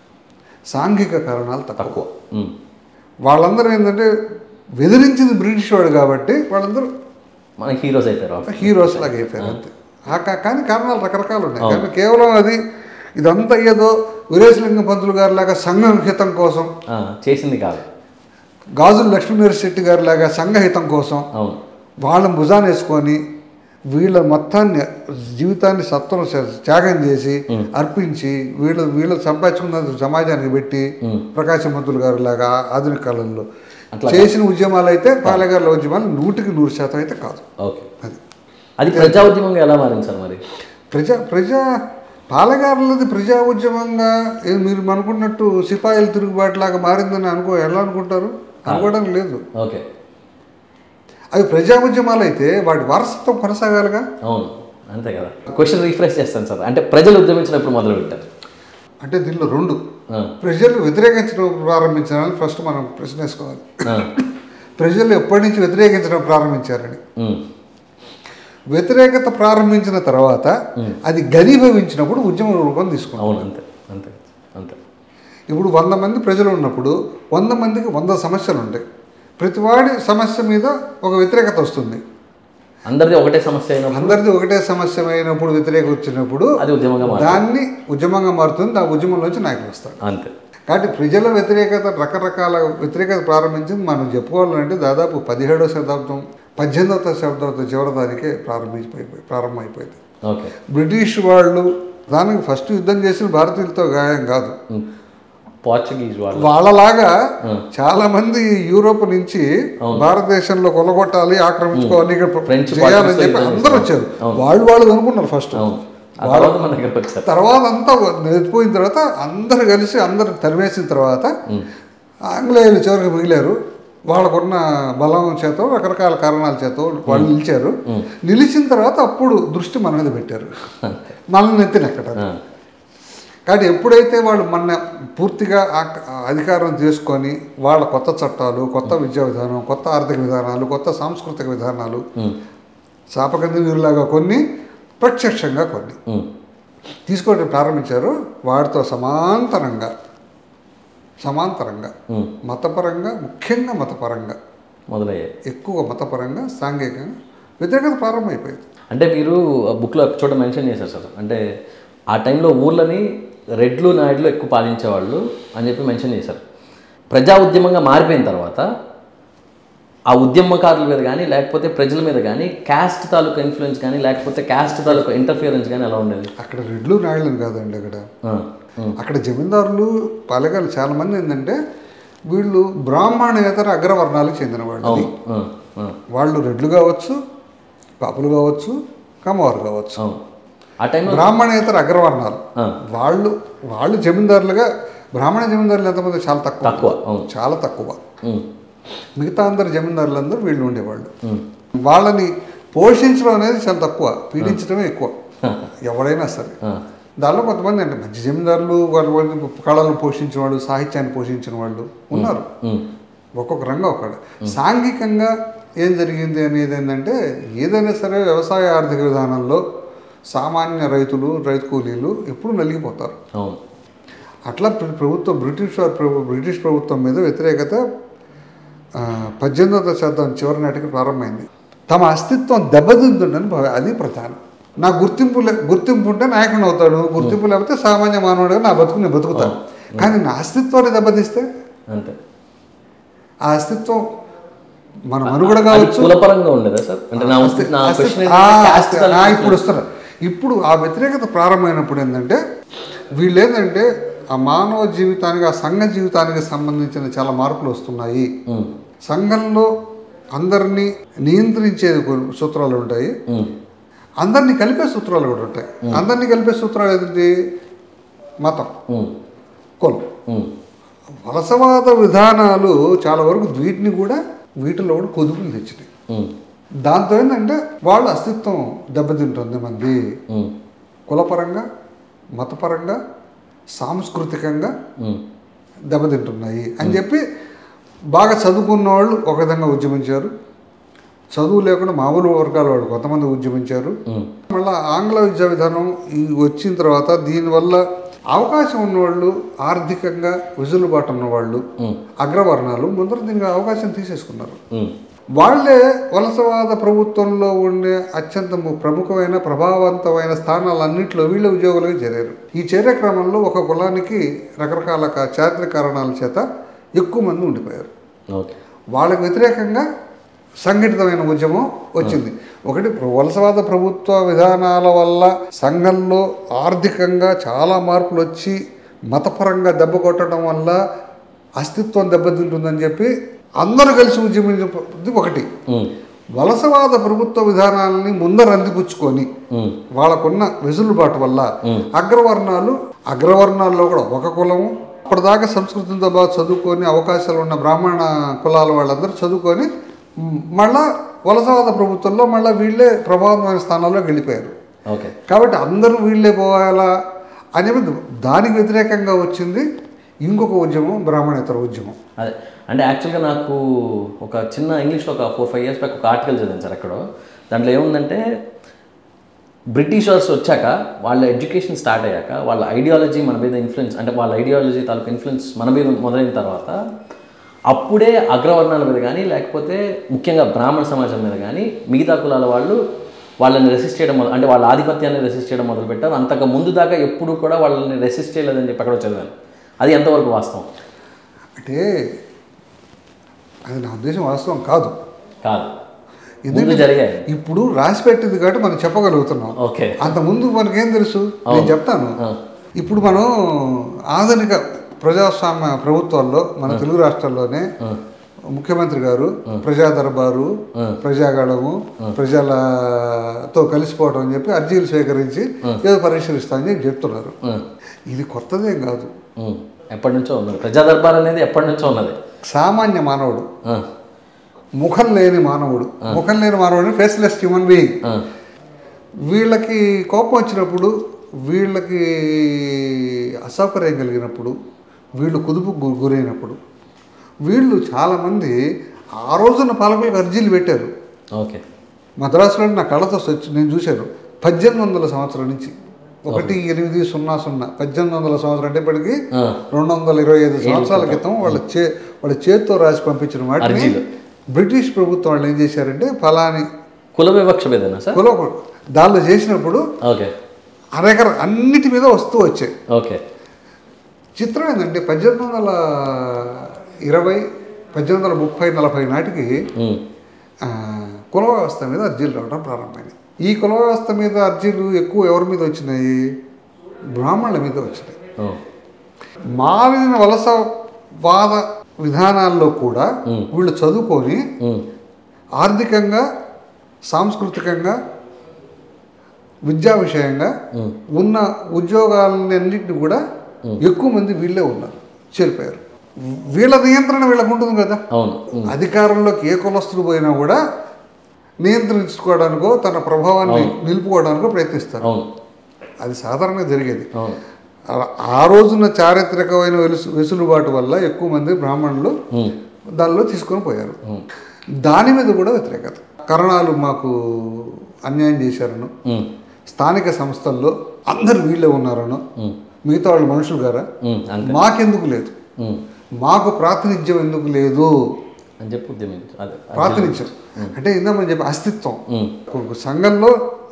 సాంఘిక కారణాలు తక్కువ తక్కువ ఉమ్, వాళ్ళందరూ ఏంటంటే బెదిరించింది బ్రిటిష్ వాడు కాబట్టి వాళ్ళందరూ మనకి హీరోస్ అయిపోయారు హీరోస్ లాగా అయిపోయారు అంతే ఆ కా- కానీ కారణాలు రకరకాలు ఉన్నాయి కానీ కేవలం అది ఇదంతా ఏదో వీరేశలింగం పంతులు గారి లాగా సంఘం హితం కోసం ఆ, చేసింది కాదు గాజుల లక్ష్మీనరసింహ శెట్టి గారి లాగా సంఘహితం కోసం అవును వాళ్ళని భుజాన్ని వేసుకొని వీళ్ళ మొత్తాన్ని జీవితాన్ని సత్వం త్యాగం చేసి అర్పించి వీళ్ళు వీళ్ళు సంపాదించుకున్న సమాజానికి పెట్టి ప్రకాశమంతులు గారు లాగా ఆధునిక కాలంలో చేసిన ఉద్యమాలు అయితే పాలెగారుల ఉద్యమాలు నూటికి నూరు శాతం అయితే కాదు ఓకే అది అది ప్రజా ఉద్యమంగా ఎలా మారింది సార్ మరి ప్రజా ప్రజా పాలెగారులది ప్రజా ఉద్యమంగా ఏ- మీరు అనుకున్నట్టు సిపాయిల తిరుగుబాటులాగా మారిందని అనుకో ఎలా అనుకుంటారు అనుకోవడం లేదు ఓకే అవి ప్రజా ఉద్యమాలు అయితే వాటి వారసత్వం కొనసాగాలిగా అవును అంతే కదా క్వశ్చన్ రీఫ్రెష్ చేస్తాను సార్ అంటే ప్రజలు ఉద్యమించినప్పుడు మొదలు పెట్టారు అంటే దీనిలో రెండు ఆ, ప్రజలు వ్యతిరేకించడం ప్రారంభించాలని ఫస్ట్ మనం ప్రశ్న వేసుకోవాలి ఆ, ప్రజలు ఎప్పటి నుంచి వ్యతిరేకించడం ప్రారంభించారని ఉమ్, వ్యతిరేకత ప్రారంభించిన తర్వాత అది ఘనీభవించినప్పుడు ఉద్యమ రూపం తీసుకున్నాం అవును అంతే అంతే అంతే ఇప్పుడు వంద మంది ప్రజలు ఉన్నప్పుడు వంద మందికి వంద సమస్యలు ఉంటాయి ప్రతివాడి సమస్య మీద ఒక వ్యతిరేకత వస్తుంది అందరిది ఒకటే సమస్య అయినప్పుడు అందరిది ఒకటే సమస్య అయినప్పుడు వ్యతిరేకత వచ్చినప్పుడు అది ఉద్యమంగా మారుతుంది. దాన్ని ఉద్యమంగా మారుతుంది ఆ ఉద్యమంలోంచి నాయకులు వస్తారు అంతే కాబట్టి ప్రజల వ్యతిరేకత రకరకాల వ్యతిరేకత ప్రారంభించింది మనం చెప్పుకోవాలంటే దాదాపు పదిహేడవ శతాబ్దం పద్దెనిమిదవ శతాబ్దం చివరి దానికే ప్రారంభించిపోయి ప్రారంభమైపోయింది ఓకే బ్రిటిష్ వాళ్ళు దానికి ఫస్ట్ యుద్ధం చేసిన భారతీయులతో గాయం కాదు పోర్చుగీస్ వాళ్ళు వాళ్ళలాగా చాలా మంది యూరోప్ నుంచి భారతదేశంలో కొలగొట్టాలి ఆక్రమించుకోవాలి ఇక్కడ ఫ్రెంచ్ చేయాలని పార్టీస్తో చెప్పి యుద్ధం అందరూ వచ్చారు వాళ్ళు వాళ్ళు అనుకున్నారు ఫస్ట్ అవును ఆ తర్వాత మన దగ్గరకు వచ్చారు తర్వాత అంతా నెచ్చిపోయిన తర్వాత అందరు కలిసి అందరు తరిమేసిన తర్వాత ఆంగ్లేయులు చివరికి మిగిలారు వాళ్ళకున్న బలం చేత రకరకాల కారణాల చేత వాళ్ళు నిలిచారు నిలిచిన తర్వాత అప్పుడు దృష్టి మన మీద పెట్టారు మనల్ని ఎత్తినెక్కడ ఆ, కాబట్టి ఎప్పుడైతే వాళ్ళు మన పూర్తిగా ఆ- ఆ అధికారం తీసుకొని వాళ్ళ కొత్త చట్టాలు కొత్త విద్యా విధానం కొత్త ఆర్థిక విధానాలు కొత్త సాంస్కృతిక విధానాలు ఉమ్, శాపకంది నీరులాగా కొన్ని ప్రత్యక్షంగా కొన్ని ఉమ్, తీసుకోవడం ప్రారంభించారు వాటితో సమాంతరంగా సమాంతరంగా ఉమ్, మతపరంగా ముఖ్యంగా మతపరంగా మొదలయ్యాయి ఎక్కువ మతపరంగా సాంఘికంగా వ్యతిరేకత ప్రారంభమైపోయింది అంటే మీరు బుక్లో ఒక చోట మెన్షన్ చేశారు సార్ అంటే ఆ టైంలో ఊర్లని రెడ్లు నాయుడులు ఎక్కువ పాలించేవాళ్ళు అని చెప్పి మెన్షన్ చేశారు ప్రజా ఉద్యమంగా మారిపోయిన తర్వాత ఆ ఉద్యమకారుల మీద కానీ లేకపోతే ప్రజల మీద కానీ క్యాస్ట్ తాలూకా ఇన్ఫ్లుయెన్స్ కానీ లేకపోతే క్యాస్ట్ తాలూకా ఇంటర్ఫియరెన్స్ కానీ ఎలా ఉండేది అక్కడ రెడ్లు నాయుళ్ళని కాదండి అక్కడ ఆ, ఉమ్, అక్కడ జమీందారులు పాలెగాలు చాలామంది ఏంటంటే వీళ్ళు బ్రాహ్మణేతర అగ్రవర్ణాలకు చెందిన వాళ్ళు అవును ఆ, ఆ, వాళ్ళు రెడ్లు కావచ్చు కాపులు కావచ్చు కమ్మవారు కావచ్చు అవును ఆ టైంలో బ్రాహ్మణేతర అగ్రవర్ణాలు ఆ. వాళ్ళు వాళ్ళు జమీందారులుగా బ్రాహ్మణ జమీందారులు ఎంతమంది చాలా తక్కువ తక్కువ అవును చాలా తక్కువ ఉమ్, మిగతా అందరు జమీందారులందరూ వీళ్ళు ఉండేవాళ్ళు ఉమ్, వాళ్ళని పోషించడం అనేది చాలా తక్కువ పీడించడమే ఎక్కువ ఎవడైనా సరే ఆ, దానిలో కొంతమంది అంటే మంచి జమీందారులు వాళ్ళ వాళ్ళ కళలను పోషించిన వాళ్ళు సాహిత్యాన్ని పోషించిన వాళ్ళు ఉన్నారు ఉమ్, ఒక్కొక్క రంగం ఒక్కడ సాంఘికంగా ఏం జరిగింది అనేది ఏంటంటే ఏదైనా సరే వ్యవసాయ ఆర్థిక విధానంలో సామాన్య రైతులు రైతు కూలీలు ఎప్పుడు నలిగిపోతారు అవును అట్లా ప్ర- ప్రభుత్వం బ్రిటిష్ వారి ప్రభు బ్రిటిష్ ప్రభుత్వం మీద వ్యతిరేకత ఆ, పద్దెనిమిదవ శతాబ్దం చివరి నాటికి ప్రారంభమైంది తమ అస్తిత్వం దెబ్బతింటుందని భావ- అది ప్రధానం నా గుర్తింపు లే- గుర్తింపు ఉంటే నాయకుడు అవుతాడు గుర్తింపు లేకపోతే సామాన్య మానవుడిగా నా బతుకు నేను బతుకుతాను కానీ నా అస్తిత్వాన్ని దెబ్బతీస్తే అంతే ఆ అస్తిత్వం మన మనుగడ అది కావచ్చు కులపరంగా ఉండేదా సార్ అంటే నా ఉస్తి- నా అస్తి- క్వశ్చన్ ఆ, అస్తి- ఆ, ఇప్పుడు వస్తారు ఇప్పుడు ఆ వ్యతిరేకత ప్రారంభమైనప్పుడు ఏంటంటే వీళ్ళు ఏంటంటే ఆ మానవ జీవితానికి ఆ సంఘ జీవితానికి సంబంధించిన చాలా మార్పులు వస్తున్నాయి సంఘంలో అందరినీ నియంత్రించేది కొన్ని సూత్రాలు ఉంటాయి అందరినీ కలిపే సూత్రాలు కూడా ఉంటాయి అందరినీ కలిపే సూత్రాలు ఏంటి మతం కులం వలసవాద విధానాలు చాలా వరకు వీటిని కూడా వీటిలో కూడా కొదుపులు తెచ్చినాయి దాంతో ఏంటంటే వాళ్ళ అస్తిత్వం దెబ్బతింటుంది మంది కులపరంగా మతపరంగా సాంస్కృతికంగా దెబ్బతింటున్నాయి అని చెప్పి బాగా చదువుకున్న వాళ్ళు ఒక విధంగా ఉద్యమించారు చదువు లేకుండా మామూలు వర్గాల వాళ్ళు కొంతమంది ఉద్యమించారు మళ్ళీ ఆంగ్ల విద్యా విధానం ఈ వచ్చిన తర్వాత దీనివల్ల అవకాశం ఉన్నవాళ్ళు ఆర్థికంగా వెసులుబాటు ఉన్నవాళ్ళు అగ్రవర్ణాలు ముందర దీనికి అవకాశం తీసేసుకున్నారు వాళ్ళే వలసవాద ప్రభుత్వంలో ఉండే అత్యంత ము- ప్రముఖమైన ప్రభావవంతమైన స్థానాలన్నింటిలో వీళ్ళ ఉద్యోగులుగా చేరారు ఈ చేరే క్రమంలో ఒక కులానికి రకరకాల కా- చారిత్రక కారణాల చేత ఎక్కువ మంది ఉండిపోయారు ఓకే వాళ్ళకు వ్యతిరేకంగా సంఘటితమైన ఉద్యమం వచ్చింది ఒకటి ప్ర- వలసవాద ప్రభుత్వ విధానాల వల్ల సంఘంలో ఆర్థికంగా చాలా మార్పులు వచ్చి మతపరంగా దెబ్బ కొట్టడం వల్ల అస్తిత్వం దెబ్బతింటుందని చెప్పి అందరూ కలిసి ఉద్యమించింది ఒకటి వలసవాద ప్రభుత్వ విధానాలని ముందర అందిపుచ్చుకొని వాళ్ళకున్న వెసులుబాటు వల్ల అగ్రవర్ణాలు అగ్రవర్ణాల్లో కూడా ఒక కులము అప్పటిదాకా సంస్కృతంతో బాగా చదువుకొని అవకాశాలు ఉన్న బ్రాహ్మణ కులాల వాళ్ళందరూ చదువుకొని మ్, మళ్ళా వలసవాద ప్రభుత్వంలో మళ్ళీ వీళ్ళే ప్రభావమైన స్థానాల్లో వెళ్ళిపోయారు ఓకే కాబట్టి అందరూ వీళ్ళే పోవాలా అనేది దానికి వ్యతిరేకంగా వచ్చింది ఇంకొక ఉద్యమం బ్రాహ్మణేతర ఉద్యమం అదే అంటే యాక్చువల్గా నాకు ఒక చిన్న ఇంగ్లీష్లో ఒక ఫోర్ ఫైవ్ ఇయర్స్ బ్యాక్ ఒక ఆర్టికల్ చదివాను సార్ ఎక్కడో దాంట్లో ఏముందంటే బ్రిటిషర్స్ వచ్చాక వాళ్ళ ఎడ్యుకేషన్ స్టార్ట్ అయ్యాక వాళ్ళ ఐడియాలజీ మన మీద ఇన్ఫ్లుయెన్స్ అంటే వాళ్ళ ఐడియాలజీ తాలూకు ఇన్ఫ్లుయెన్స్ మన మీద మొదలైన తర్వాత అప్పుడే అగ్రవర్ణాల మీద కానీ లేకపోతే ముఖ్యంగా బ్రాహ్మణ సమాజం మీద కానీ మిగతా కులాల వాళ్ళు వాళ్ళని రెసిస్ట్ చేయడం మొదలు అంటే వాళ్ళ ఆధిపత్యాన్ని రెసిస్ట్ చేయడం మొదలుపెట్టారు అంతకు ముందు దాకా ఎప్పుడు కూడా వాళ్ళని రెసిస్ట్ చేయలేదని చెప్పి అక్కడ చదివాను అది ఎంతవరకు వాస్తవం అంటే అది నా ఉద్దేశం వాస్తవం కాదు కాదు ముందు ఎందుకంటే జరిగాయి ఇప్పుడు రాసి పెట్టింది కాబట్టి మనం చెప్పగలుగుతున్నాం ఓకే అంత ముందు మనకేం తెలుసు నేను చెప్తాను ఆ. ఇప్పుడు మనం ఆధునిక ప్రజాస్వామ్య ప్రభుత్వాల్లో మన తెలుగు రాష్ట్రాల్లోనే ముఖ్యమంత్రి గారు ప్రజా దర్బారు ప్రజాగళము ప్రజలతో కలిసిపోవడం అని చెప్పి అర్జీలు స్వీకరించి ఏదో పరిశీలిస్తామని చెప్పి చెప్తున్నారు ఉం. ఇది కొత్తదేం కాదు ఉం. ఎప్పటి నుంచో ఉన్నది ప్రజా దర్బార్ అనేది ఎప్పటి నుంచో ఉన్నది సామాన్య మానవుడు ఆ. ముఖం లేని మానవుడు ముఖం లేని మానవుడు ఫేస్లెస్ హ్యూమన్ బీయింగ్ ఆ. వీళ్ళకి కోపం వచ్చినప్పుడు వీళ్ళకి అసౌకర్యం కలిగినప్పుడు వీళ్ళు కుదుపు గు- గురైనప్పుడు వీళ్ళు చాలామంది ఆ రోజున పాలకులకు అర్జీలు పెట్టారు ఓకే మద్రాసులో నా కళ్ళతో వచ్చి నేను చూశాను పద్దెనిమిది వందల సంవత్సరం నుంచి ఒకటి ఎనిమిది సున్నా సున్నా పద్దెనిమిది వందల సంవత్సరం అంటే ఇప్పటికి ఆ. రెండు వందల ఇరవై ఐదు సంవత్సరాల క్రితం వాళ్ళ చే వాళ్ళ చేత్తో రాసి పంపించిన వాటిని అర్జీలు. బ్రిటిష్ ప్రభుత్వం వాళ్ళు ఏం చేశారంటే ఫలాని కుల వివక్ష మీదనా సార్ కుల దానిలో చేసినప్పుడు ఓకే అరెకర అన్నిటి మీద వస్తూ వచ్చాయి ఓకే చిత్రం ఏంటంటే పద్దెనిమిది వందల ఇరవై పద్దెనిమిది వందల ముప్పై నలభై నాటికి ఉం. ఆ, కుల వ్యవస్థ మీద అర్జీలు రావడం ప్రారంభమైనాయి ఈ కుల వ్యవస్థ మీద అర్జీలు ఎక్కువ ఎవరి మీద వచ్చినాయి బ్రాహ్మణుల మీద వచ్చినాయి ఓ. మారిన వలసవాద విధానాల్లో కూడా వీళ్ళు చదువుకొని ఉం. ఆర్థికంగా సాంస్కృతికంగా విద్యా విషయంగా ఉన్న ఉద్యోగాలని అన్నింటిని కూడా ఎక్కువ మంది వీళ్ళే ఉన్నారు చేరిపోయారు వీళ్ళ నియంత్రణ వీళ్ళకు ఉంటుంది కదా అవును ఉం. అధికారంలోకి ఏ కులస్తుడు పోయినా కూడా నియంత్రించుకోవడానికో తన ప్రభావాన్ని నిలుపుకోవడానికో ప్రయత్నిస్తారు అవును అది సాధారణంగా జరిగేది అవును ఆ- ఆ రోజున చారిత్రకమైన వెలుసు వెసులుబాటు వల్ల ఎక్కువ మంది బ్రాహ్మణులు ఉం. దానిలో తీసుకొని పోయారు దాని మీద కూడా వ్యతిరేకత కరణాలు మాకు అన్యాయం చేశారను ఉం. స్థానిక సంస్థల్లో అందరు వీళ్ళే ఉన్నారను ఉం. మిగతా వాళ్ళు మనుషులు గారా ఉం. అంతే మాకెందుకు లేదు ఉం. మాకు ప్రాతినిధ్యం ఎందుకు లేదు అని చెప్పి ఉద్యమించు అదే ప్రాతినిధ్యం అంటే ఇందామని చెప్పి అస్తిత్వం ఉం. ఒక సంఘంలో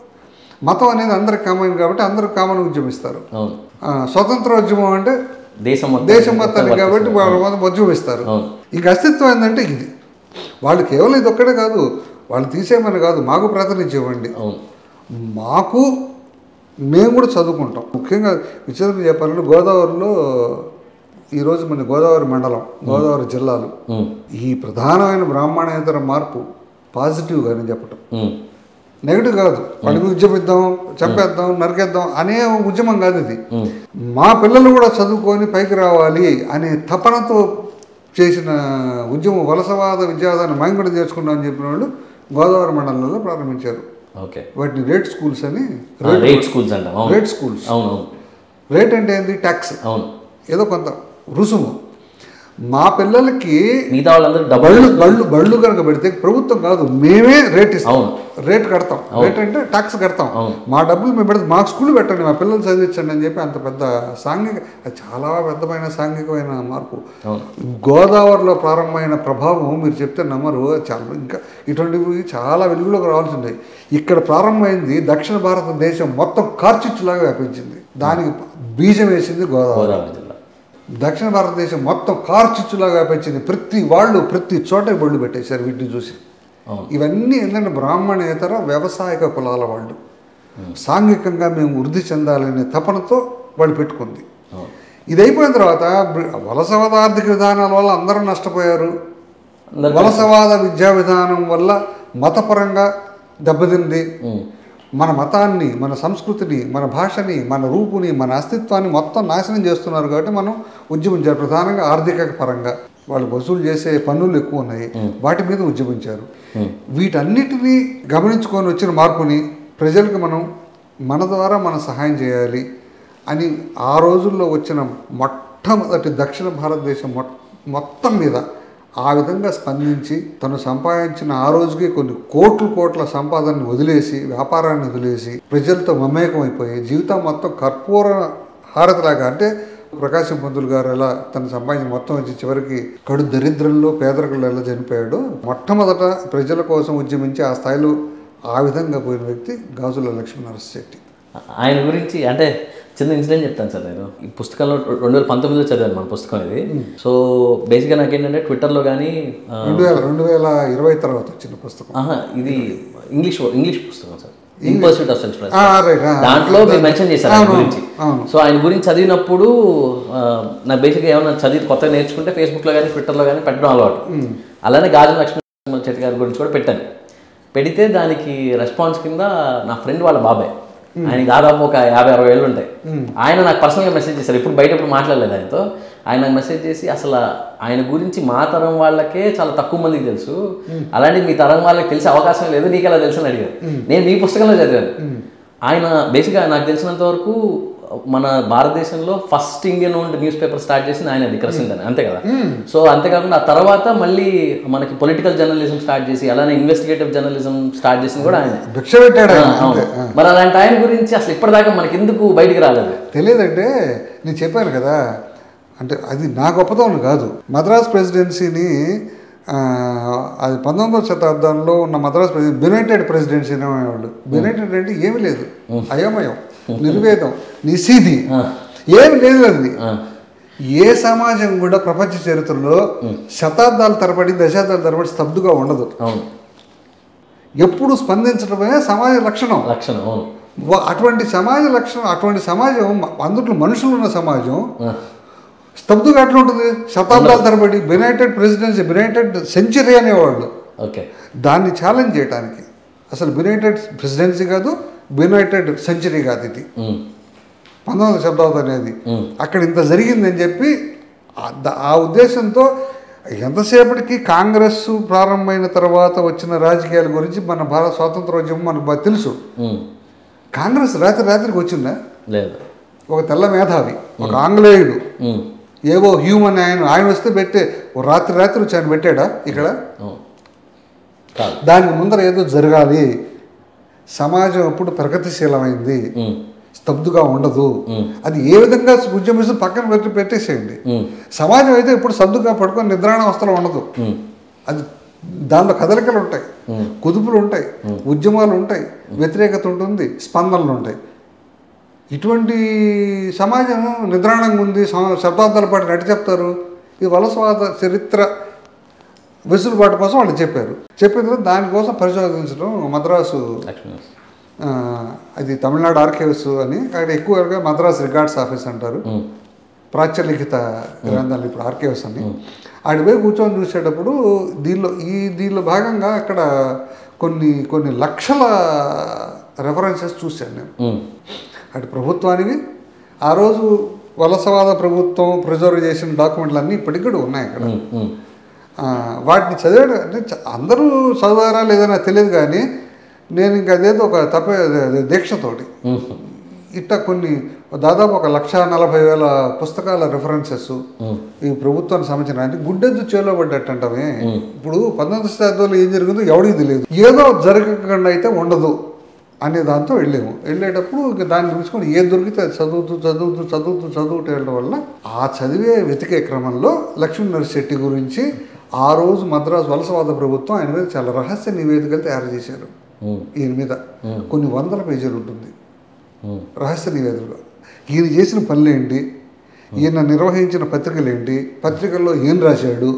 మతం అనేది అందరికి కామన్ కాబట్టి అందరూ కామన్ ఉద్యమిస్తారు అవును ఆ, స్వతంత్ర ఉద్యమం అంటే దేశం మొత్తం దేశం మొత్తానికి కాబట్టి వాళ్ళు మొత్తం ఉద్యమిస్తారు అవును. ఇంక అస్తిత్వం ఏంటంటే ఇది వాళ్ళు కేవలం ఇది ఒక్కడే కాదు వాళ్ళు తీసేయమని కాదు మాకు ప్రాతినిధ్యం ఇవ్వండి అవును మాకు మేము కూడా చదువుకుంటాం ముఖ్యంగా విచిత్రం చెప్పాలంటే గోదావరిలో ఈరోజు మన గోదావరి మండలం గోదావరి జిల్లాలు ఉం. ఈ ప్రధానమైన బ్రాహ్మణేతర మార్పు పాజిటివ్గానే చెప్పటం ఉం. నెగిటివ్ కాదు వాళ్ళకి ఉద్యమిద్దాం చంపేద్దాం నరికేద్దాం అనే ఉద్యమం కాదు ఇది ఉం. మా పిల్లలు కూడా చదువుకొని పైకి రావాలి అనే తపనతో చేసిన ఉద్యమం వలసవాద విద్యాదాన్ని మేము కూడా నేర్చుకున్నామని చెప్పిన వాళ్ళు గోదావరి మండలంలో ప్రారంభించారు ఓకే వాటిని రేట్ స్కూల్స్ అని రేట్ స్కూల్స్ అంటాం అవును రేట్ స్కూల్స్ అవును అవును రేట్ అంటే ఏంది ట్యాక్స్ అవును ఏదో కొంత రుసుము మా పిల్లలకి మిగతా వాళ్ళందరూ డబ్బులు బళ్ళు బళ్ళు బళ్ళు కనుక పెడితే ప్రభుత్వం కాదు మేమే రేట్ ఇస్తాం అవును. రేట్ కడతాం రేట్ అంటే ట్యాక్స్ కడతాం అవును. మా డబ్బులు మేము పెడితే మా స్కూల్ పెట్టండి మా పిల్లలు చదివించండి అని చెప్పి అంత పెద్ద సాంఘిక అది చాలా పెద్దమైన సాంఘికమైన మార్పు అవును గోదావరిలో ప్రారంభమైన ప్రభావం మీరు చెప్తే నమ్మరు చాలా ఇంకా ఇటువంటివి చాలా వెలుగులోకి రావాల్సిందే ఇక్కడ ప్రారంభమైంది దక్షిణ భారతదేశం మొత్తం కార్చిచ్చులాగా వ్యాపించింది దానికి బీజం వేసింది గోదావరి గోదావరి జిల్లా దక్షిణ భారతదేశం మొత్తం కార్చిచ్చులాగా వ్యాపించింది ప్రతి వాళ్ళు ప్రతి చోట బళ్ళు పెట్టేశారు వీటిని చూసి అవును ఇవన్నీ ఏంటంటే బ్రాహ్మణేతర వ్యవసాయక కులాల వాళ్ళు సాంఘికంగా మేము వృద్ధి చెందాలనే తపనతో వాళ్ళు పెట్టుకుంది అవును ఇది అయిపోయిన తర్వాత బ్రి- వలసవాద ఆర్థిక విధానాల వల్ల అందరూ నష్టపోయారు అందరూ వలసవాద విద్యా విధానం వల్ల మతపరంగా దెబ్బతింది ఉం. మన మతాన్ని మన సంస్కృతిని మన భాషని మన రూపుని మన అస్తిత్వాన్ని మొత్తం నాశనం చేస్తున్నారు కాబట్టి మనం ఉద్యమించారు ప్రధానంగా ఆర్థిక పరంగా వాళ్ళు వసూలు చేసే పన్నులు ఎక్కువ ఉన్నాయి వాటి మీద ఉద్యమించారు వీటన్నిటినీ గమనించుకొని వచ్చిన మార్పుని ప్రజలకు మనం మన ద్వారా మనం సహాయం చేయాలి అని ఆ రోజుల్లో వచ్చిన మొట్టమొదటి దక్షిణ భారతదేశం మొ మొత్తం మీద ఆ విధంగా స్పందించి తను సంపాదించిన ఆ రోజుకి కొన్ని కోట్లు కోట్ల సంపాదనని వదిలేసి వ్యాపారాన్ని వదిలేసి ప్రజలతో మమేకం అయిపోయి జీవితం మొత్తం కర్పూర హారతిలాగా అంటే ప్రకాశం పంతులు గారు ఎలా తను సంపాదించిన మొత్తం వచ్చి చివరికి కడు దరిద్రంలో పేదరికంలో ఎలా చనిపోయాడో మొట్టమొదట ప్రజల కోసం ఉద్యమించి ఆ స్థాయిలో ఆ విధంగా పోయిన వ్యక్తి గాజుల లక్ష్మీనరసింహ శెట్టి ఆయన గురించి అంటే చిన్న ఇన్సిడెంట్ చెప్తాను సార్ నేను ఈ పుస్తకంలో రెండు వేల పంతొమ్మిదిలో చదివాను మన పుస్తకం ఇది సో బేసిక్గా నాకు ఏంటంటే ట్విట్టర్లో కానీ ఆ, రెండు వేల రెండు వేల ఇరవై తర్వాత వచ్చిన పుస్తకం ఆహా, ఇది ఇంగ్లీష్ ఇంగ్లీష్ పుస్తకం sir in pursuit of self ఆ, right, ఆ. దాంట్లో మీరు మెన్షన్ చేశారు ఆయన అవును, గురించి అవును. సో ఆయన గురించి చదివినప్పుడు ఆ, నాకు బేసిక్గా ఏమైనా చదివి కొత్తగా నేర్చుకుంటే ఫేస్బుక్లో కానీ ట్విట్టర్లో కానీ పెట్టడం అలవాటు అలానే గాజు లక్ష్మీ చెట్టు గారి గురించి కూడా పెట్టాను పెడితే దానికి రెస్పాన్స్ కింద నా ఫ్రెండ్ వాళ్ళ బాబాయ్ ఆయన దాదాపు ఒక యాభై అరవై ఏళ్ళు ఉంటాయి ఆయన నాకు పర్సనల్గా మెసేజ్ చేశారు ఇప్పుడు బయట ఇప్పుడు మాట్లాడలేదు ఆయనతో ఆయన నాకు మెసేజ్ చేసి అసలు ఆయన గురించి మా తరం వాళ్ళకే చాలా తక్కువ మందికి తెలుసు అలాంటి మీ తరం వాళ్ళకి తెలిసే అవకాశం లేదు నీకు ఎలా తెలుసు అని అడిగారు నేను మీ పుస్తకంలో చదివాను ఆయన బేసిక్గా నాకు తెలిసినంత వరకు మన భారతదేశంలో first Indian owned newspaper start చేసింది ఆయన అది క్రసెంట్ అని అంతే కదా సో అంతేకాకుండా ఆ తర్వాత మళ్ళీ మనకి పొలిటికల్ జర్నలిజం స్టార్ట్ చేసి అలానే ఇన్వెస్టిగేటివ్ జర్నలిజం స్టార్ట్ చేసింది కూడా ఆయన భిక్ష పెట్టాడు ఆయన అవును అంతే. మరి అలాంటి ఆయన గురించి అసలు ఇప్పటిదాకా మనకి ఎందుకు బయటికి రాలేదు తెలియదంటే నేను చెప్పాను కదా అంటే అది నా గొప్పతనం కాదు మద్రాస్ ప్రెసిడెన్సీని ఆ, అది పంతొమ్మిదవ శతాబ్దంలో ఉన్న మద్రాస్ ప్రెసిడెన్సీ బినైటెడ్ ప్రెసిడెన్సీ అనేవాళ్ళు బినైటెడ్ అంటే ఏమి లేదు అయోమయం నిర్వేదం నిషీధి ఏమి లేదు అది ఏ సమాజం కూడా ప్రపంచ చరిత్రలో శతాబ్దాల తరబడి దశాబ్దాల తరబడి స్తబ్దుగా ఉండదు అవును ఎప్పుడు స్పందించడమే సమాజ లక్షణం లక్షణం అవును వ- అటువంటి సమాజ లక్షణం అటువంటి సమాజం మ- అందులో మనుషులు ఉన్న సమాజం ఆ, స్తబ్దుగా ఎట్లా ఉంటుంది శతాబ్దాల తరబడి బినైటెడ్ ప్రెసిడెన్సీ బినైటెడ్ సెంచరీ అనేవాళ్ళు ఓకే దాన్ని ఛాలెంజ్ చేయడానికి అసలు బినైటెడ్ ప్రెసిడెన్సీ కాదు బినైటెడ్ సెంచరీ కాదు ఇది ఉమ్, పంతొమ్మిది శతాబ్దం అనేది ఉమ్, అక్కడ ఇంత జరిగిందని చెప్పి ఆ- ద- ఆ ఉద్దేశంతో ఎంతసేపటికి కాంగ్రెస్ ప్రారంభమైన తర్వాత వచ్చిన రాజకీయాల గురించి మన భారత స్వాతంత్రోద్యమం మనకు బాగా తెలుసు ఉమ్, కాంగ్రెస్ రాత్రి రాత్రికి వచ్చిందా లేదు ఒక తెల్ల మేధావి ఒక ఆంగ్లేయుడు ఉమ్, ఏవో హ్యూమన్ ఆయన ఆయన వస్తే పెట్టే ఓ రాత్రి రాత్రి వచ్చి ఆయన పెట్టాడా ఇక్కడ అవును కాదు దానికి ముందర ఏదో జరగాలి సమాజం ఎప్పుడు ప్రగతిశీలమైంది ఉమ్, స్తబ్దుగా ఉండదు ఉమ్. అది ఏ విధంగా ఉద్యమిస్తూ పక్కన పెట్టి పెట్టేసేయండి ఉమ్, సమాజం అయితే ఇప్పుడు సర్దుగా పడుకొని నిద్రాణ అవస్థలో ఉండదు ఉమ్, అది దానిలో కదలికలు ఉంటాయి కుదుపులు ఉంటాయి ఉద్యమాలు ఉంటాయి వ్యతిరేకత ఉంటుంది స్పందనలు ఉంటాయి ఇటువంటి సమాజం నిద్రాణంగా ఉంది సం- శతాబ్దాల పాటు నటి చెప్తారు ఈ వలసవాద చరిత్ర వెసులుబాటు కోసం వాళ్ళు చెప్పారు చెప్పిన తర్వాత దానికోసం పరిశోధించడం మద్రాసు లక్ష్మీ ఆ, అది తమిళనాడు ఆర్కైవ్స్ అని అక్కడ ఎక్కువగా మద్రాస్ రికార్డ్స్ ఆఫీస్ అంటారు ఉమ్, ప్రాచ్యలిఖిత గ్రంథాలు ఇప్పుడు ఆర్కైవ్స్ అని ఆడి పోయి కూర్చొని చూసేటప్పుడు దీనిలో ఈ దీనిలో భాగంగా అక్కడ కొన్ని కొన్ని లక్షల రెఫరెన్సెస్ చూశాను నేను ఉమ్, అటు ప్రభుత్వానివి ఆ రోజు వలసవాద ప్రభుత్వం ప్రిజర్వ్ చేసిన డాక్యుమెంట్లు అన్నీ ఇప్పటికి కూడా ఉన్నాయి అక్కడ ఉమ్, ఉమ్, ఆ, వాటిని చదివాడు అంటే చ- అందరూ చదివారా లేదో నాకు తెలియదు కానీ నేను ఇంకా అదేదో ఒక తప్ప దీక్షతోటి ఉమ్, ఇట్ట కొన్ని దాదాపు ఒక లక్ష నలభై వేల పుస్తకాల రెఫరెన్సెస్ ఉమ్, ఈ ప్రభుత్వానికి సంబంధించిన అంటే గుడ్డెద్దు చేలో పడ్డట్టంటమే ఇప్పుడు పంతొమ్మిది శతాబ్దంలో ఏం జరిగిందో ఎవడికి తెలియదు ఏదో జరగకుండా అయితే ఉండదు అనే దాంతో వెళ్ళాము వెళ్ళేటప్పుడు ఇక దాన్ని చూసుకొని ఏది దొరికితే అది చదువుతూ చదువుతూ చదువుతూ చదువుతూ వెళ్ళడం వల్ల ఆ చదివే వెతికే క్రమంలో లక్ష్మీ నరశెట్టి గురించి ఆ రోజు మద్రాసు వలసవాద ప్రభుత్వం ఆయన మీద చాలా రహస్య నివేదికలు తయారు చేశారు ఉమ్, ఈయన మీద కొన్ని వందల పేజీలు ఉంటుంది ఉమ్, రహస్య నివేదికలు ఈయన చేసిన పనులేంటి ఈయన నిర్వహించిన పత్రికలు ఏంటి పత్రికల్లో ఏం రాశాడు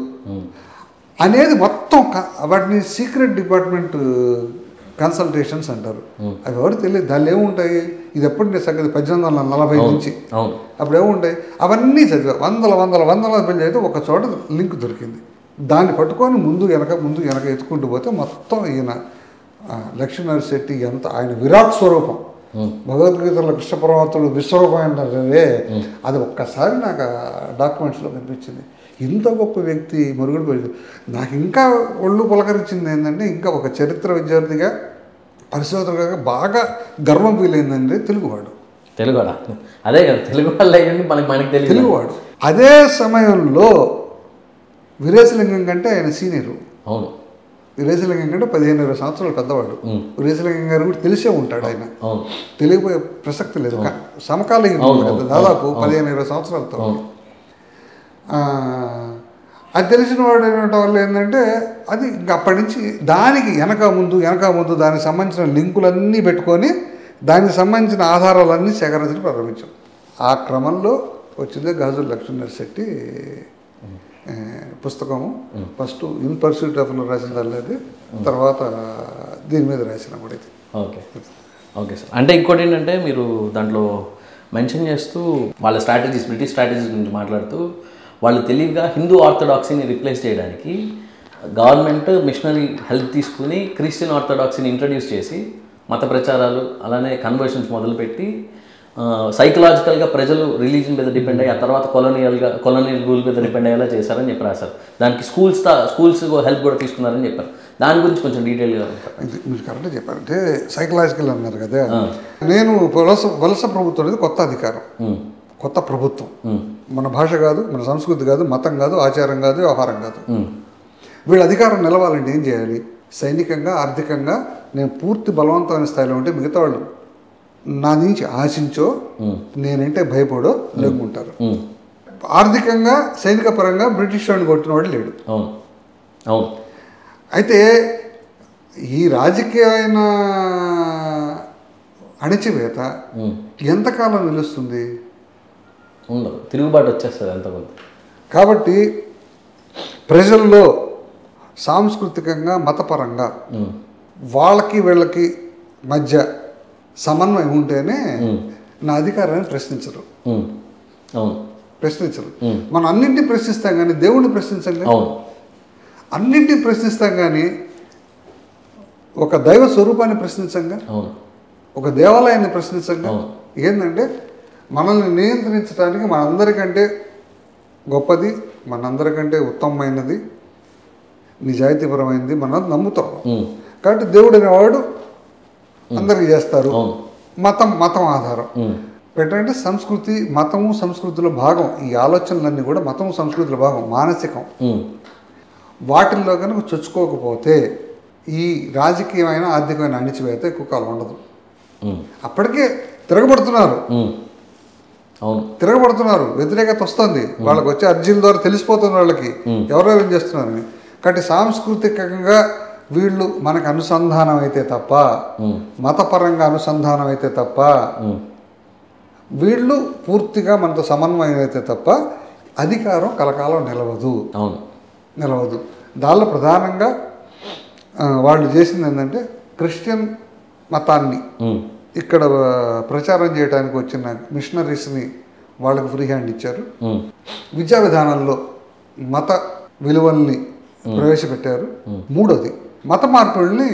అనేది మొత్తం క- వాటిని సీక్రెట్ డిపార్ట్మెంట్ కన్సల్టేషన్స్ అంటారు అవి ఎవరు తెలియదు దానిలో ఏముంటాయి ఇది ఎప్పుడు నేను సంగతి పద్దెనిమిది వందల నలభై నుంచి అవును అప్పుడు ఏముంటాయి అవన్నీ చదివా వందల వందల వందల పెళ్లి అయితే ఒక చోట లింక్ దొరికింది దాన్ని పట్టుకొని ముందు వెనక ముందు వెనక ఎత్తుకుంటూ పోతే మొత్తం ఈయన ఆ, లక్ష్మీనరసింహ శెట్టి ఎంత ఆయన విరాట్ స్వరూపం భగవద్గీతలో కృష్ణ పరమాత్ముడు విశ్వరూపం అంటారే అది ఒక్కసారి నాకు ఆ డాక్యుమెంట్స్లో కనిపించింది ఇంత గొప్ప వ్యక్తి మరుగుడు పోయి నాకు ఇంకా ఒళ్ళు పులకరించింది ఏంటంటే ఇంకా ఒక చరిత్ర విద్యార్థిగా పరిశోధకుగా బాగా గర్వం ఫీల్ అయిందంటే తెలుగువాడు తెలుగువాడా అదే కదా తెలుగు వాళ్ళు అయ్యండి మనకి మనకి తెలియదు తెలుగువాడు అదే సమయంలో వీరేశలింగం కంటే ఆయన సీనియరు అవును వీరేశలింగం కంటే పదిహేను ఇరవై సంవత్సరాలు పెద్దవాడు మ్. వీరేశలింగం గారు కూడా తెలిసే ఉంటాడు ఆయన అవును తెలియపోయే ప్రసక్తి లేదు కా- సమకాలీన అవును, కదా, అవును, దాదాపు అవును. పదిహేను ఇరవై సంవత్సరాలతో అవును ఆ, అది తెలిసిన వాడు ఉండటం వల్ల ఏంటంటే అది ఇంకా అప్పటి నుంచి దానికి వెనక ముందు వెనక ముందు దానికి సంబంధించిన లింకులన్నీ పెట్టుకొని దానికి సంబంధించిన ఆధారాలన్నీ సేకరించడం ప్రారంభించాం ఆ క్రమంలో వచ్చిందే గాజుల లక్ష్మీనరశెట్టి శెట్టి ఆ, పుస్తకము ఫస్ట్ ఇన్ పర్సూట్ ఆఫ్ రాసిన తర్వాత తర్వాత దీని మీద రాసిన కూడా ఇది ఓకే ఓకే సార్ అంటే ఇంకోటి ఏంటంటే మీరు దాంట్లో మెన్షన్ చేస్తూ వాళ్ళ స్ట్రాటజీస్ బ్రిటిష్ స్ట్రాటజీస్ గురించి మాట్లాడుతూ వాళ్ళు తెలివిగా హిందూ ఆర్థడాక్సీని రిప్లేస్ చేయడానికి గవర్నమెంట్ మిషనరీ హెల్ప్ తీసుకుని క్రిస్టియన్ ఆర్థడాక్సీని ఇంట్రడ్యూస్ చేసి మత ప్రచారాలు అలానే కన్వర్షన్స్ మొదలుపెట్టి సైకలాజికల్గా ప్రజలు రిలీజన్ మీద డిపెండ్ అయ్యి ఆ తర్వాత కొలోనియల్గా కొలోనియల్ రూల్ మీద డిపెండ్ అయ్యేలా చేశారని చెప్పి రాశారు దానికి స్కూల్స్ స్కూల్స్ హెల్ప్ కూడా తీసుకున్నారని చెప్పారు దాని గురించి కొంచెం డీటెయిల్గా ఇది మీరు కరెక్ట్గా చెప్పారంటే సైకలాజికల్ అన్నారు కదా నేను వలస వలస ప్రభుత్వం అనేది కొత్త అధికారం కొత్త ప్రభుత్వం మన భాష కాదు మన సంస్కృతి కాదు మతం కాదు ఆచారం కాదు వ్యవహారం కాదు వీళ్ళ అధికారం నిలవాలంటే ఏం చేయాలి సైనికంగా ఆర్థికంగా నేను పూర్తి బలవంతమైన స్థాయిలో ఉంటే మిగతా వాళ్ళు నా నుంచి ఆశించో నేనంటే భయపడో లెగ్గుంటారు ఆర్థికంగా సైనిక పరంగా బ్రిటిష్ వాడిని కొట్టిన వాడు లేడు అవును అవును అయితే ఈ రాజకీయమైన అణిచివేత ఎంతకాలం నిలుస్తుంది ఉండదు తిరుగుబాటు వచ్చేస్తుంది ఎంతమంది కాబట్టి ప్రజల్లో సాంస్కృతికంగా మతపరంగా వాళ్ళకి వీళ్ళకి మధ్య సమన్వయం ఉంటేనే నా అధికారాన్ని ప్రశ్నించరు అవును ప్రశ్నించరు మనం అన్నింటినీ ప్రశ్నిస్తాం కానీ దేవుణ్ణి ప్రశ్నించాం కానీ అవును అన్నింటినీ ప్రశ్నిస్తాం కానీ ఒక దైవ స్వరూపాన్ని ప్రశ్నించంగా అవును ఒక దేవాలయాన్ని ప్రశ్నించంగా అవును. ఏంటంటే మనల్ని నియంత్రించడానికి మనందరికంటే గొప్పది మనందరికంటే ఉత్తమమైనది నిజాయితీపరమైనది మనం నమ్ముతాం ఉమ్. కాబట్టి దేవుడు అనేవాడు అందరికి చేస్తారు అవును. మతం మతం ఆధారం ఉమ్. పెట్టంటే సంస్కృతి మతము సంస్కృతిలో భాగం ఈ ఆలోచనలన్నీ కూడా మతము సంస్కృతిలో భాగం మానసికం ఉమ్. వాటిల్లో కనుక చొచ్చుకోకపోతే ఈ రాజకీయమైన ఆర్థికమైన అణిచివేత ఎక్కువ కాలం ఉండదు ఉమ్. అప్పటికే తిరగబడుతున్నారు ఉమ్. అవును తిరగబడుతున్నారు వ్యతిరేకత వస్తుంది వాళ్ళకి వచ్చే అర్జీల ద్వారా తెలిసిపోతుంది వాళ్ళకి ఎవరెవరు ఏం చేస్తున్నారని కాబట్టి సాంస్కృతికంగా వీళ్ళు మనకు అనుసంధానం అయితే తప్ప మతపరంగా అనుసంధానం అయితే తప్ప వీళ్ళు పూర్తిగా మనతో సమన్వయం అయితే తప్ప అధికారం కలకాలం నిలవదు అవును నిలవదు దానిలో ప్రధానంగా ఆ, వాళ్ళు చేసింది ఏంటంటే క్రిస్టియన్ మతాన్ని ఉమ్. ఇక్కడ ఆ, ప్రచారం చేయడానికి వచ్చిన మిషనరీస్ని వాళ్ళకి ఫ్రీ హ్యాండ్ ఇచ్చారు ఉమ్. విద్యా విధానంలో మత విలువల్ని ప్రవేశపెట్టారు మూడోది మత మార్పుల్ని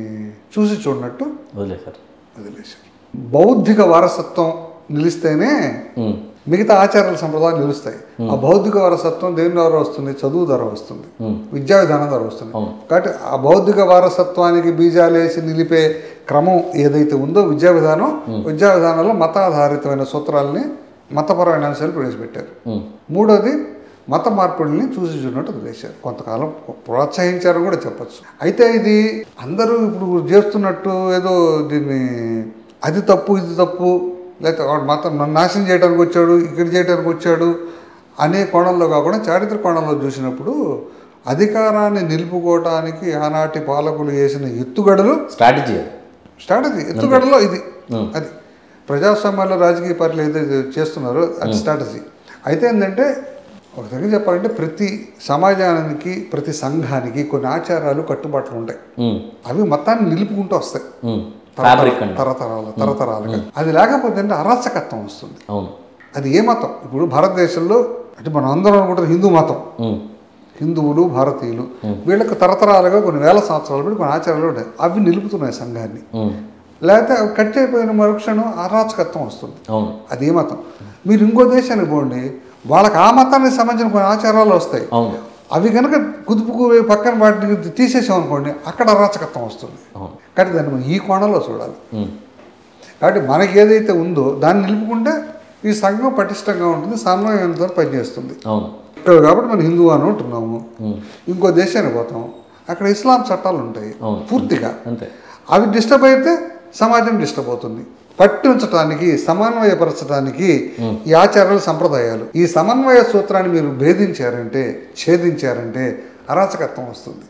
చూసి చూడనట్టు వదిలేశారు వదిలేశారు బౌద్ధిక వారసత్వం నిలిస్తేనే ఉమ్. మిగతా ఆచారాల సంప్రదాయాలు నిలుస్తాయి ఆ బౌద్ధిక వారసత్వం దేని ద్వారా వస్తుంది చదువు ద్వారా వస్తుంది విద్యా విధానం ద్వారా వస్తుంది అవును. కాబట్టి ఆ బౌద్ధిక వారసత్వానికి బీజాలు వేసి నిలిపే క్రమం ఏదైతే ఉందో విద్యా విధానం విద్యా విధానంలో మతాధారితమైన సూత్రాలని మతపరమైన అంశాలు ప్రవేశపెట్టారు ఉమ్. మూడోది మత మార్పుల్ని చూసి చూడనట్టు వదిలేశారు కొంతకాలం ప్రోత్సహించారని కూడా చెప్పచ్చు అయితే ఇది అందరూ ఇప్పుడు చేస్తున్నట్టు ఏదో దీన్ని అది తప్పు ఇది తప్పు లేకపోతే వాడు మతం నన్ను నాశనం చేయడానికి వచ్చాడు ఇక్కడ చేయడానికి వచ్చాడు అనే కోణంలో కాకుండా చారిత్రక కోణంలో చూసినప్పుడు అధికారాన్ని నిలుపుకోవటానికి ఆనాటి పాలకులు చేసిన ఎత్తుగడలు స్ట్రాటజీ అది స్ట్రాటజీ ఎత్తుగడలో ఇది అది ప్రజాస్వామ్యాల్లో రాజకీయ పార్టీలు ఏదైతే చేస్తున్నారో అది స్ట్రాటజీ అయితే ఏంటంటే ఒక దగ్గర చెప్పాలంటే ప్రతి సమాజానికి ప్రతి సంఘానికి కొన్ని ఆచారాలు కట్టుబాట్లు ఉంటాయి ఉమ్. అవి మొత్తాన్ని నిలుపుకుంటూ వస్తాయి ఉమ్. ఫ్యాబ్రిక్ అండి తరతరాలు తరతరాలుగా అది లేకపోతే అంటే అరాచకత్వం వస్తుంది అవును అది ఏ మతం ఇప్పుడు భారతదేశంలో అంటే మనం అందరం అనుకుంటారు హిందూ మతం ఉమ్. హిందువులు భారతీయులు వీళ్ళకి తరతరాలుగా కొన్ని వేల సంవత్సరాలు బట్టి కొన్ని ఆచారాలు ఉంటాయి అవి నిలుపుతున్నాయి సంఘాన్ని ఉమ్. లేకపోతే అవి కట్ అయిపోయిన మరుక్షణం అరాచకత్వం వస్తుంది అవును అది ఏ మతం మీరు ఇంకో దేశానికి పోండి వాళ్ళకి ఆ మతానికి సంబంధించిన కొన్ని ఆచారాలు వస్తాయి అవును అవి కనుక కుదుపుకు పక్కన వాటిని తీసేసాం అనుకోండి అక్కడ అరాచకత్వం వస్తుంది అవును కాబట్టి దాన్ని మనం ఈ కోణంలో చూడాలి ఉమ్. కాబట్టి మనకి ఏదైతే ఉందో దాన్ని నిలుపుకుంటే ఈ సంఘం పటిష్టంగా ఉంటుంది సమన్వయంతో పనిచేస్తుంది అవును ఇక్కడ కాబట్టి మనం హిందూ అని ఉంటున్నాము ఇంకో దేశానికి పోతాం అక్కడ ఇస్లాం చట్టాలు ఉంటాయి అవును. పూర్తిగా అంతే అవి డిస్టర్బ్ అయితే సమాజం డిస్టర్బ్ అవుతుంది పట్టించడానికి సమన్వయపరచడానికి ఈ ఆచారాలు సంప్రదాయాలు ఈ సమన్వయ సూత్రాన్ని మీరు భేదించారంటే ఛేదించారంటే అరాచకత్వం వస్తుంది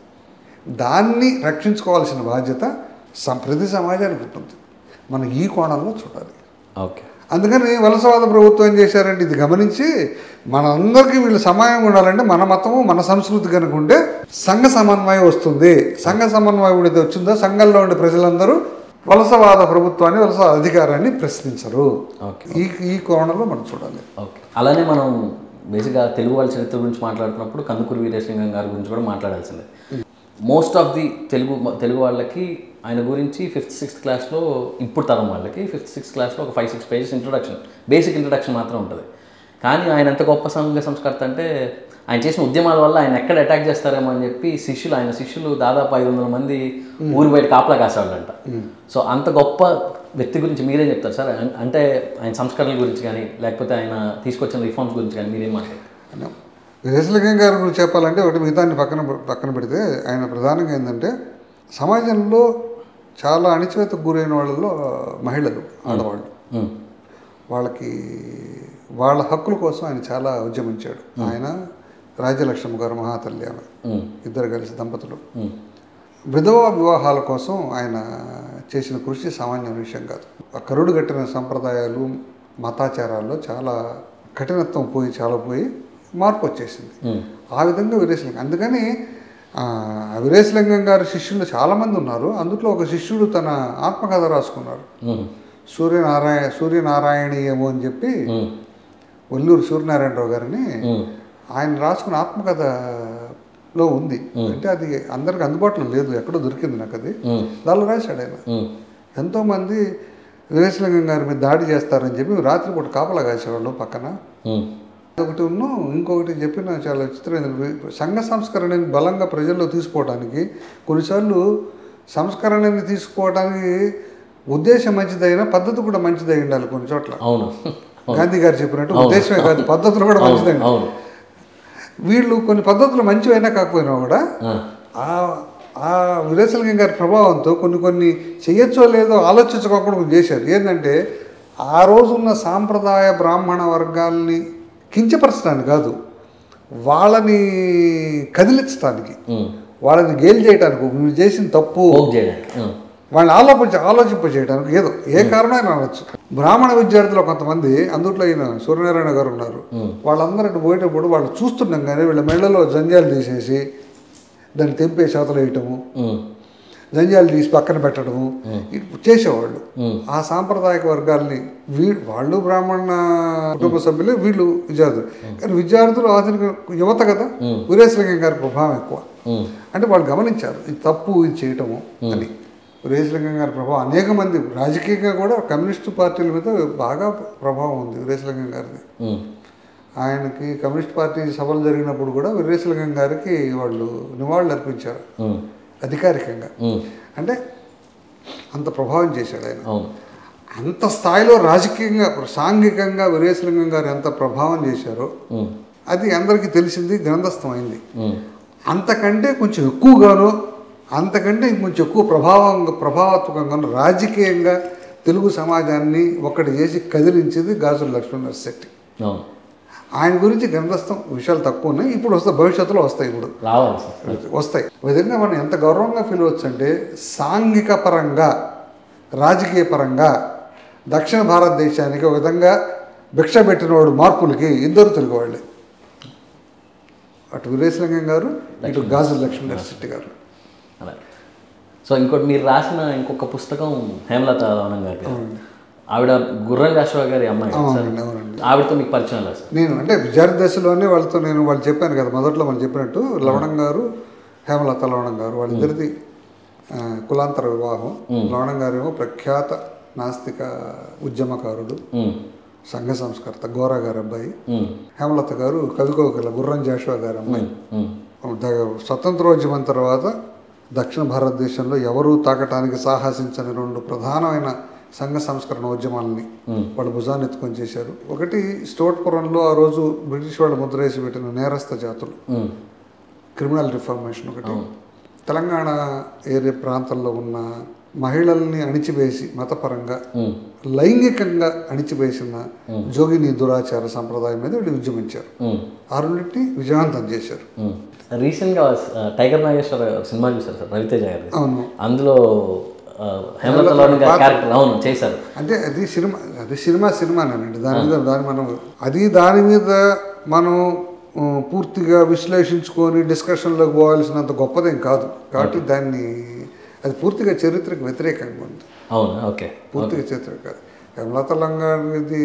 దాన్ని రక్షించుకోవాల్సిన బాధ్యత సం- ప్రతి సమాజానికి ఉంటుంది మనం ఈ కోణంలో చూడాలి ఓకే అందుకని వలసవాద ప్రభుత్వం ఏం చేశారంటే ఇది గమనించి మనందరికీ వీళ్ళు సమయం ఉండాలంటే మన మతము మన సంస్కృతి కనుక ఉంటే సంఘ సమన్వయం వస్తుంది సంఘ సమన్వయం ఎప్పుడైతే వచ్చిందో సంఘంలో ఉండే ప్రజలందరూ వలసవాద ప్రభుత్వాన్ని వలస అధికారాన్ని ప్రశ్నించరు ఓకే. ఈ ఈ కోణంలో మనం చూడాలి ఓకే అలానే మనం బేసిక్గా తెలుగు వాళ్ళ చరిత్ర గురించి మాట్లాడుతున్నప్పుడు కందుకూరి వీరేశలింగం గారి గురించి కూడా మాట్లాడాల్సిందే most of the Telugu Telugu వాళ్ళకి ఆయన గురించి ఫిఫ్త్ సిక్స్త్ క్లాస్లో ఇప్పుడు తరం వాళ్ళకి ఫిఫ్త్ సిక్స్త్ క్లాస్లో ఒక five six pages introduction basic introduction మాత్రం ఉంటుంది కానీ ఆయన ఎంత గొప్ప సంఘ సంస్కర్త అంటే ఆయన చేసిన ఉద్యమాల వల్ల ఆయన ఎక్కడ అటాక్ చేస్తారేమో అని చెప్పి శిష్యులు ఆయన శిష్యులు దాదాపు ఐదు వందల మంది ఊరి బయట కాపలా కాసేవాళ్ళంట సో అంత గొప్ప వ్యక్తి గురించి మీరేం చెప్తారు సార్ అం- అంటే ఆయన సంస్కరణల గురించి కానీ లేకపోతే ఆయన తీసుకొచ్చిన రిఫార్మ్స్ గురించి కానీ మీరేం మాట్లాడతారు వీరేశలింగం గారి గురించి చెప్పాలంటే ఒకటి మిగతాన్ని పక్కన పక్కన పెడితే ఆయన ప్రధానంగా ఏంటంటే సమాజంలో చాలా అణిచివేతకు గురైన వాళ్ళలో మహిళలు ఆడవాళ్ళు ఉమ్, వాళ్ళకి వాళ్ళ హక్కుల కోసం ఆయన చాలా ఉద్యమించాడు ఆయన రాజ్యలక్ష్మి గారు మహాతల్లి ఆమె ఉమ్, ఇద్దరు కలిసి దంపతులు ఉమ్, విధవా వివాహాల కోసం ఆయన చేసిన కృషి సామాన్య విషయం కాదు ఆ కరుడు కట్టిన సంప్రదాయాలు మతాచారాల్లో చాలా కఠినత్వం పోయి చాలా పోయి మార్పు వచ్చేసింది ఉమ్, ఆ విధంగా వీరేశలింగం అందుకని ఆ, వీరేశలింగం గారి శిష్యులు చాలామంది ఉన్నారు అందులో ఒక శిష్యుడు తన ఆత్మకథ రాసుకున్నారు ఉమ్, సూర్యనారాయణ సూర్యనారాయణీయము అని చెప్పి ఉమ్, ఒల్లూరు సూర్యనారాయణరావు గారిని ఉమ్, ఆయన రాసుకున్న ఆత్మకథలో ఉంది అంటే అది అందరికి అందుబాటులో లేదు ఎక్కడో దొరికింది నాకు అది ఉమ్, దానిలో రాశాడు ఆయన ఉమ్, ఎంతోమంది వీరేశలింగం గారి మీద దాడి చేస్తారని చెప్పి రాత్రిపూట కాపలా కాసేవాళ్ళు పక్కన ఉమ్, ఒకటి ఉన్ను ఇంకొకటి చెప్పిన చాలా విచిత్రమైన సంఘ సంస్కరణని బలంగా ప్రజల్లో తీసుకోవడానికి కొన్నిసార్లు సంస్కరణని తీసుకోవడానికి ఉద్దేశం మంచిదైనా పద్ధతి కూడా మంచిదై ఉండాలి కొన్ని చోట్ల అవును గాంధీ గారు చెప్పినట్టు ఉద్దేశమే కాదు పద్ధతులు కూడా అవును మంచిదండి అవును వీళ్ళు కొన్ని పద్ధతులు మంచివైనా కాకపోయినా కూడా ఆ, ఆ ఆ వీరేశలింగం గారి ప్రభావంతో కొన్ని కొన్ని చెయ్యొచ్చో లేదో ఆలోచించుకోకుండా కొన్ని చేశారు ఏంటంటే ఆ రోజున్న సాంప్రదాయ బ్రాహ్మణ వర్గాల్ని కించపరచడానికి కాదు వాళ్ళని కదిలించడానికి ఉమ్, వాళ్ళని గేలి చేయడానికి మీరు చేసిన తప్పు పోక్ చేయడానికి ఉమ్, వాళ్ళని ఆలోచించ ఆలోచింప చేయడానికి ఏదో ఏ కారణమైనా అనొచ్చు బ్రాహ్మణ విద్యార్థులు కొంతమంది అందుట్లో ఈయన సూర్యనారాయణ గారు ఉన్నారు వాళ్ళందరూ అటు పోయేటప్పుడు వాళ్ళు చూస్తున్నాం కానీ వీళ్ళ మెళ్ళలో జంజాలు తీసేసి దాన్ని తెంపేసి అవతల వేయటము ఉమ్, జంజాలు తీసి పక్కన పెట్టడము ఇటు చేసేవాళ్ళు ఉమ్, ఆ సాంప్రదాయక వర్గాల్ని వీ వాళ్ళు బ్రాహ్మణ కుటుంబ సభ్యులే వీళ్ళు విద్యార్థులు కానీ విద్యార్థులు ఆధునిక యువత కదా వీరేశలింగం గారి ప్రభావం ఎక్కువ ఉమ్, అంటే వాళ్ళు గమనించారు ఇది తప్పు ఇది చేయటము అని వీరేశలింగం గారి ప్రభావం అనేక మంది రాజకీయంగా కూడా కమ్యూనిస్టు పార్టీల మీద బాగా ప్రభావం ఉంది వీరేశలింగం గారిది ఉమ్, ఆయనకి కమ్యూనిస్ట్ పార్టీ సభలు జరిగినప్పుడు కూడా వీరేశలింగం గారికి వాళ్ళు నివాళులు అర్పించారు ఉమ్, అధికారికంగా ఉమ్, అంటే అంత ప్రభావం చేశాడు ఆయన అవును అంత స్థాయిలో రాజకీయంగా సాంఘికంగా వీరేశలింగం గారు ఎంత ప్రభావం చేశారో ఉమ్, అది అందరికీ తెలిసింది గ్రంథస్థం అయింది ఉమ్, అంతకంటే కొంచెం ఎక్కువగాను అంతకంటే ఇంకొంచెం ఎక్కువ ప్రభావం ప్రభావాత్మకంగాను రాజకీయంగా తెలుగు సమాజాన్ని ఒక్కటి చేసి కదిలించేది గాజుల లక్ష్మణ నరశెట్టి అవును ఆయన గురించి గ్రంథస్థం విషయాలు తక్కువ ఉన్నాయి ఇప్పుడు వస్తాయి భవిష్యత్తులో వస్తాయి ఇప్పుడు రావాలి సార్ వస్తాయి ఈ విధంగా మనం ఎంత గౌరవంగా ఫీల్ అవచ్చు అంటే సాంఘిక పరంగా రాజకీయ పరంగా దక్షిణ భారతదేశానికి ఒక విధంగా భిక్ష పెట్టినవాడు మార్పులకి ఇద్దరు తెలుగు వాళ్ళే అటు వీరేశలింగం గారు ఇటు గాజుల లక్ష్మీ నరశెట్టి గారు అలా సో ఇంకోటి మీరు రాసిన ఇంకొక పుస్తకం హేమలత లవణం గారి పేరు. ఆవిడ గుర్రం కాశవ గారి అమ్మాయి కదా సార్ అవునండి అవునండి ఆవిడతో మీకు పరిచయం లేదు సార్ నేను అంటే విద్యార్థి దశలోనే వాళ్ళతో నేను వాళ్ళు చెప్పాను కదా మొదట్లో మనం చెప్పినట్టు లవణం గారు హేమలత లవణం గారు వాళ్ళిద్దరిది ఆ, కులాంతర వివాహం లవణం గారు ఏమో ప్రఖ్యాత నాస్తిక ఉద్యమకారుడు ఉమ్, సంఘ సంస్కర్త గోరా గారి అబ్బాయి ఉమ్, హేమలత గారు కవికోకిల గుర్రం జాషువా గారి అమ్మాయి ఉమ్, ద- స్వతంత్రోద్యమం తర్వాత దక్షిణ భారతదేశంలో ఎవరూ తాకటానికి సాహసించని రెండు ప్రధానమైన సంఘ సంస్కరణ ఉద్యమాలని వాళ్ళు భుజాన్ని ఎత్తుకొని చేశారు ఒకటి స్టోట్పురంలో ఆ రోజు బ్రిటిష్ వాళ్ళు ముద్ర వేసి పెట్టిన నేరస్థ జాతులు ఉమ్, క్రిమినల్ రిఫార్మేషన్ ఒకటి తెలంగాణ ఏరియా ప్రాంతంలో ఉన్న మహిళల్ని అణిచివేసి మతపరంగా ఉమ్, లైంగికంగా అణిచివేసిన జోగిని దురాచార సంప్రదాయం మీద వీళ్ళు ఉద్యమించారు ఉమ్, ఆ రెండింటిని విజయవంతం చేశారు ఉమ్. రీసెంట్గా ఆ, టైగర్ నాగేశ్వర సినిమా చూశారు సార్ రవితేజ గారి అవును అందులో ఆ, హేమలత లోని గారి క్యారెక్టర్ అవును చేశారు అంటే అది సినిమా అది సినిమా సినిమానేనండి దాని మీద దాని మనం అది దాని మీద మనం ఆ, పూర్తిగా విశ్లేషించుకొని డిస్కషన్లోకి పోవాల్సినంత గొప్పదేం కాదు కాబట్టి దాన్ని అది పూర్తిగా చరిత్రకు వ్యతిరేకంగా ఉంది అవును ఓకే పూర్తిగా చరిత్ర కాదు హేమలత లంగాది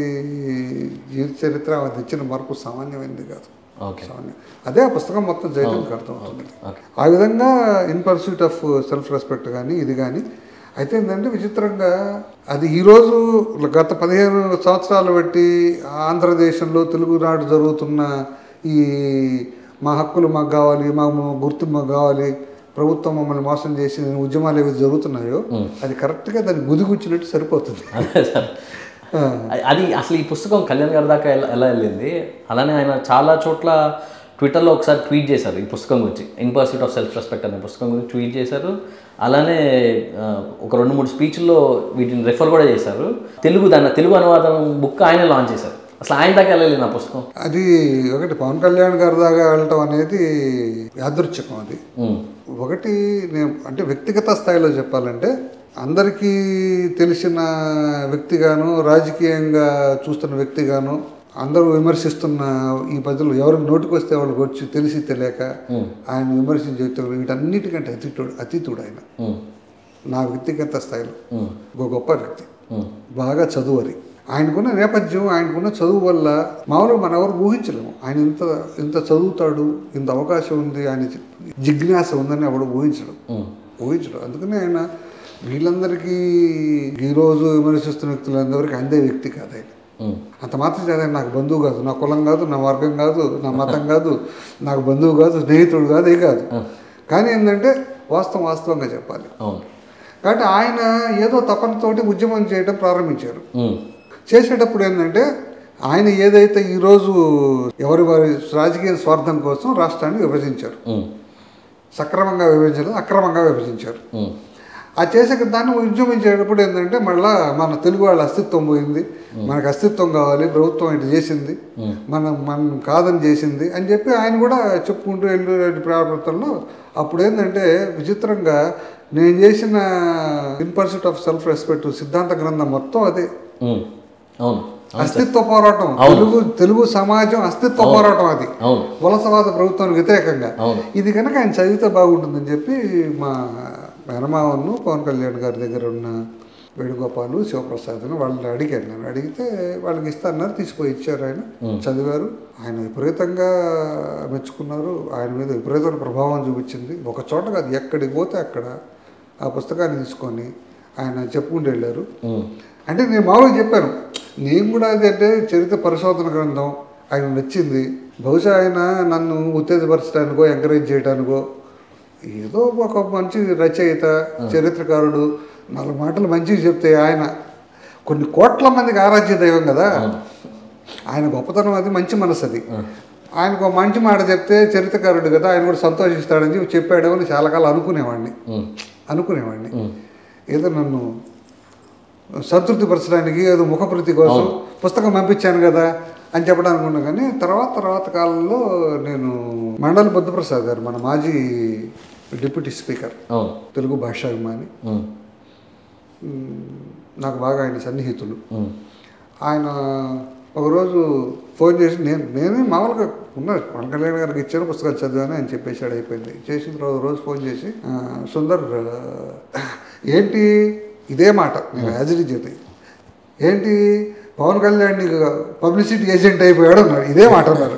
జీవిత చరిత్ర ఆమె తెచ్చిన మార్పు సామాన్యమైనది కాదు ఓకే సామాన్యం అదే ఆ పుస్తకం మొత్తం చైతన్యకు అర్థం అవుతుంది ఓకే ఆ విధంగా in pursuit of self respect కానీ ఇది కానీ అయితే ఏంటంటే విచిత్రంగా అది ఈరోజు గత పదిహేను సంవత్సరాలు బట్టి ఆంధ్రదేశంలో తెలుగునాడు జరుగుతున్న ఈ మా హక్కులు మాకు కావాలి మా గుర్తింపు మాకు కావాలి ప్రభుత్వం మమ్మల్ని మోసం చేసి ఉద్యమాలు ఏవి జరుగుతున్నాయో అది కరెక్ట్గా దాన్ని గుదిగుచ్చినట్టు సరిపోతుంది అదే సార్ ఆ, అది అసలు ఈ పుస్తకం కళ్యాణ్ గారి దాకా ఎలా ఎలా వెళ్ళింది అలానే ఆయన చాలా చోట్ల ట్విట్టర్లో ఒకసారి ట్వీట్ చేశారు ఈ పుస్తకం గురించి in pursuit of self respect అనే పుస్తకం గురించి ట్వీట్ చేశారు అలానే ఆ, ఒక రెండు మూడు స్పీచ్ల్లో వీటిని రెఫర్ కూడా చేశారు తెలుగు దాని తెలుగు అనువాదం బుక్ ఆయన లాంచ్ చేశారు అసలు ఆయన దాకా వెళ్ళలేదు నా పుస్తకం అది ఒకటి పవన్ కళ్యాణ్ గారి దాకా వెళ్ళటం అనేది యాదృచ్ఛికం అది ఉమ్, ఒకటి నేను అంటే వ్యక్తిగత స్థాయిలో చెప్పాలంటే అందరికీ తెలిసిన వ్యక్తిగాను రాజకీయంగా చూస్తున్న వ్యక్తిగాను అందరూ విమర్శిస్తున్న ఈ పద్ధతులు ఎవరికి నోటికి వస్తే వాళ్ళకి వచ్చి తెలిసి తెలియక ఆయన విమర్శించే వీటన్నిటికంటే అతీతుడు అతీతుడు ఆయన ఉమ్, నా వ్యక్తిగత స్థాయిలో ఉమ్, ఒక గొప్ప వ్యక్తి ఉమ్, బాగా చదువరి ఆయనకున్న నేపథ్యం ఆయనకున్న చదువు వల్ల మామూలుగా మనం ఎవరు ఊహించలేము ఆయన ఇంత ఇంత చదువుతాడు ఇంత అవకాశం ఉంది ఆయన జిజ్ఞాస ఉందని ఎవడు ఊహించడం ఉమ్, ఊహించడం అందుకనే ఆయన వీళ్ళందరికీ ఈరోజు విమర్శిస్తున్న వ్యక్తులందరికీ అందే వ్యక్తి కాదు ఆయన ఉమ్, అంత మాత్రం చేత నాకు బంధువు కాదు నా కులం కాదు నా వర్గం కాదు నా మతం కాదు నాకు బంధువు కాదు స్నేహితుడు కాదు ఏ కాదు కానీ ఏంటంటే వాస్తవం వాస్తవంగా చెప్పాలి అవును కాబట్టి ఆయన ఏదో తపనతోటి ఉద్యమం చేయడం ప్రారంభించారు ఉమ్, చేసేటప్పుడు ఏంటంటే ఆయన ఏదైతే ఈరోజు ఎవరి వారి రాజకీయ స్వార్థం కోసం రాష్ట్రాన్ని విభజించారు ఉమ్, సక్రమంగా విభజించలేదు అక్రమంగా విభజించారు ఉమ్, ఆ చేసే దాన్ని ఉద్యమించేటప్పుడు ఏంటంటే మళ్ళా మన తెలుగు వాళ్ళ అస్తిత్వం పోయింది మనకు అస్తిత్వం కావాలి ప్రభుత్వం ఇటు చేసింది మనం మనం కాదని చేసింది అని చెప్పి ఆయన కూడా చెప్పుకుంటూ వెళ్ళి ప్రారంభంలో అప్పుడు ఏంటంటే విచిత్రంగా నేను చేసిన in percent of self respect సిద్ధాంత గ్రంథం మొత్తం అదే ఉమ్, అవును అస్తిత్వ పోరాటం అవును. తెలుగు తెలుగు సమాజం అస్తిత్వ పోరాటం అది అవును వలసవాద ప్రభుత్వానికి వ్యతిరేకంగా అవును. ఇది కనుక ఆయన చదివితే బాగుంటుందని చెప్పి మా మేనమావన్ను పవన్ కళ్యాణ్ గారి దగ్గర ఉన్న వేణుగోపాలు శివప్రసాద్ను వాళ్ళని అడిగాను నేను అడిగితే వాళ్ళకి ఇస్తాన్నారు తీసుకుపోయి ఇచ్చారు ఆయన చదివారు ఆయన విపరీతంగా మెచ్చుకున్నారు ఆయన మీద విపరీతమైన ప్రభావం చూపించింది ఒక చోట కాదు ఎక్కడికి పోతే అక్కడ ఆ పుస్తకాన్ని తీసుకొని ఆయన చెప్పుకుంటూ వెళ్ళారు ఉమ్, అంటే నేను మామూలుగా చెప్పాను నేను కూడా అదంటే చరిత్ర పరిశోధన గ్రంథం ఆయన నచ్చింది బహుశా ఆయన నన్ను ఉత్తేజపరచడానికో ఎంకరేజ్ చేయడానికో ఏదో ఒక మంచి రచయిత చరిత్రకారుడు నాలుగు మాటలు మంచిగా చెప్తే ఆయన కొన్ని కోట్ల మందికి ఆరాధ్య దైవం కదా ఆయన గొప్పతనం అది మంచి మనసు అది ఆయనకు ఒక మంచి మాట చెప్తే చరిత్రకారుడు కదా ఆయన కూడా సంతోషిస్తాడని చెప్పి చెప్పాడేమో అని చాలా కాలం అనుకునేవాడిని ఉమ్, అనుకునేవాడిని ఏదో నన్ను సంతృప్తిపరచడానికి ఏదో ముఖప్రీతి కోసం పుస్తకం పంపించాను కదా అని చెప్పడానికి అనుకున్నా కానీ తర్వాత తర్వాత కాలంలో నేను మండలి బుద్ధప్రసాద్ గారు మన మాజీ డిప్యూటీ స్పీకర్ అవును తెలుగు భాషాభిమాని ఉమ్, నాకు బాగా ఆయన సన్నిహితులు ఉమ్, ఆయన ఒకరోజు ఫోన్ చేసి నేను నేనే మామూలుగా ఉన్నా పవన్ కళ్యాణ్ గారికి ఇచ్చాను పుస్తకాలు చదివాను అని చెప్పేసాడు అయిపోయింది చేసిన తర్వాత రోజు ఫోన్ చేసి "ఆ, సుందర్ ఆ, ఏంటి ఇదే మాట నేను యాజిటీ చేతి ఏంటి పవన్ కళ్యాణ్ నీకు పబ్లిసిటీ ఏజెంట్ అయిపోయాడు అన్నాడు ఇదే మాట అన్నారు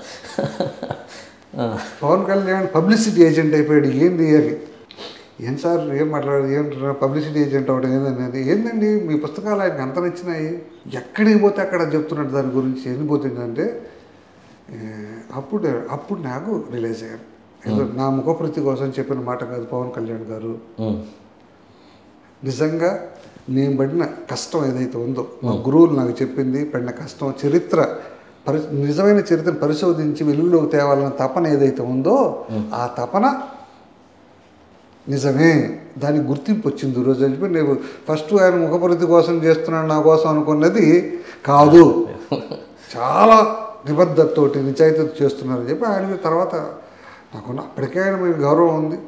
ఆ, పవన్ కళ్యాణ్ పబ్లిసిటీ ఏజెంట్ అయిపోయాడు ఏంది అని ఏం సార్ ఏం మాట్లాడారు ఏమంటారు పబ్లిసిటీ ఏజెంట్ అవడం ఏంటనేది ఏందండి మీ పుస్తకాలు ఆయనకి అంత నచ్చినాయి ఎక్కడికి పోతే అక్కడ చెప్తున్నాడు దాని గురించి ఎందుకు పోతుందంటే ఏ, అప్పుడు అప్పుడు నాకు రిలీజ్ అయ్యాను ఏదో నా ముఖప్రీతి కోసం చెప్పిన మాట కాదు పవన్ కళ్యాణ్ గారు ఉమ్, నిజంగా నేను పడిన కష్టం ఏదైతే ఉందో మా గురువులు నాకు చెప్పింది పడిన కష్టం చరిత్ర పరి నిజమైన చరిత్రను పరిశోధించి వెలుగులోకి తేవాలన్న తపన ఏదైతే ఉందో ఆ తపన నిజమే దానికి గుర్తింపు వచ్చింది ఈ రోజు అని చెప్పి నేను ఫస్ట్ ఆయన ముఖపరిధి కోసం చేస్తున్నాడు నా కోసం అనుకున్నది కాదు చాలా నిబద్ధతతోటి నిజాయితీతో చేస్తున్నారని చెప్పి ఆయన తర్వాత నాకున్న అప్పటికే ఆయన మీద గౌరవం ఉంది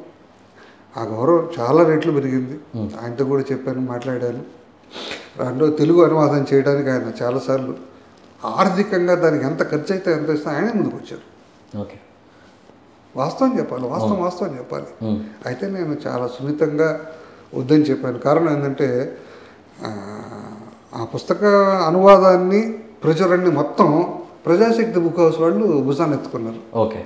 ఆ గౌరవం చాలా రెట్లు పెరిగింది ఆయనతో కూడా చెప్పాను మాట్లాడాను రెండో తెలుగు అనువాదం చేయడానికి ఆయన చాలాసార్లు ఆర్థికంగా దానికి ఎంత ఖర్చు అయితే ఎంత ఇస్తే ఆయనే ముందుకు వచ్చారు ఓకే వాస్తవం చెప్పాలి వాస్తవం వాస్తవం చెప్పాలి అయితే నేను చాలా సున్నితంగా వద్దని చెప్పాను కారణం ఏంటంటే ఆ, ఆ పుస్తక అనువాదాన్ని ప్రచురణని మొత్తం ప్రజాశక్తి బుక్ హౌస్ వాళ్ళు భుజాన్ని ఎత్తుకున్నారు ఓకే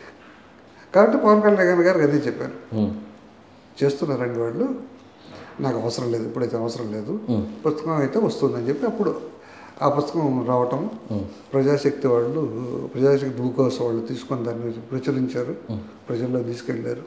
కాబట్టి పవన్ కళ్యాణ్ గారికి అదే చెప్పాను ఉమ్. చేస్తున్నారండి వాళ్ళు నాకు అవసరం లేదు ఇప్పుడైతే అవసరం లేదు పుస్తకం అయితే వస్తుందని చెప్పి అప్పుడు ఆ పుస్తకం రావటం ప్రజాశక్తి వాళ్ళు ప్రజాశక్తి బుక్ హౌస్ వాళ్ళు తీసుకొని దాన్ని ప్రచురించారు ప్రజల్లో తీసుకెళ్ళారు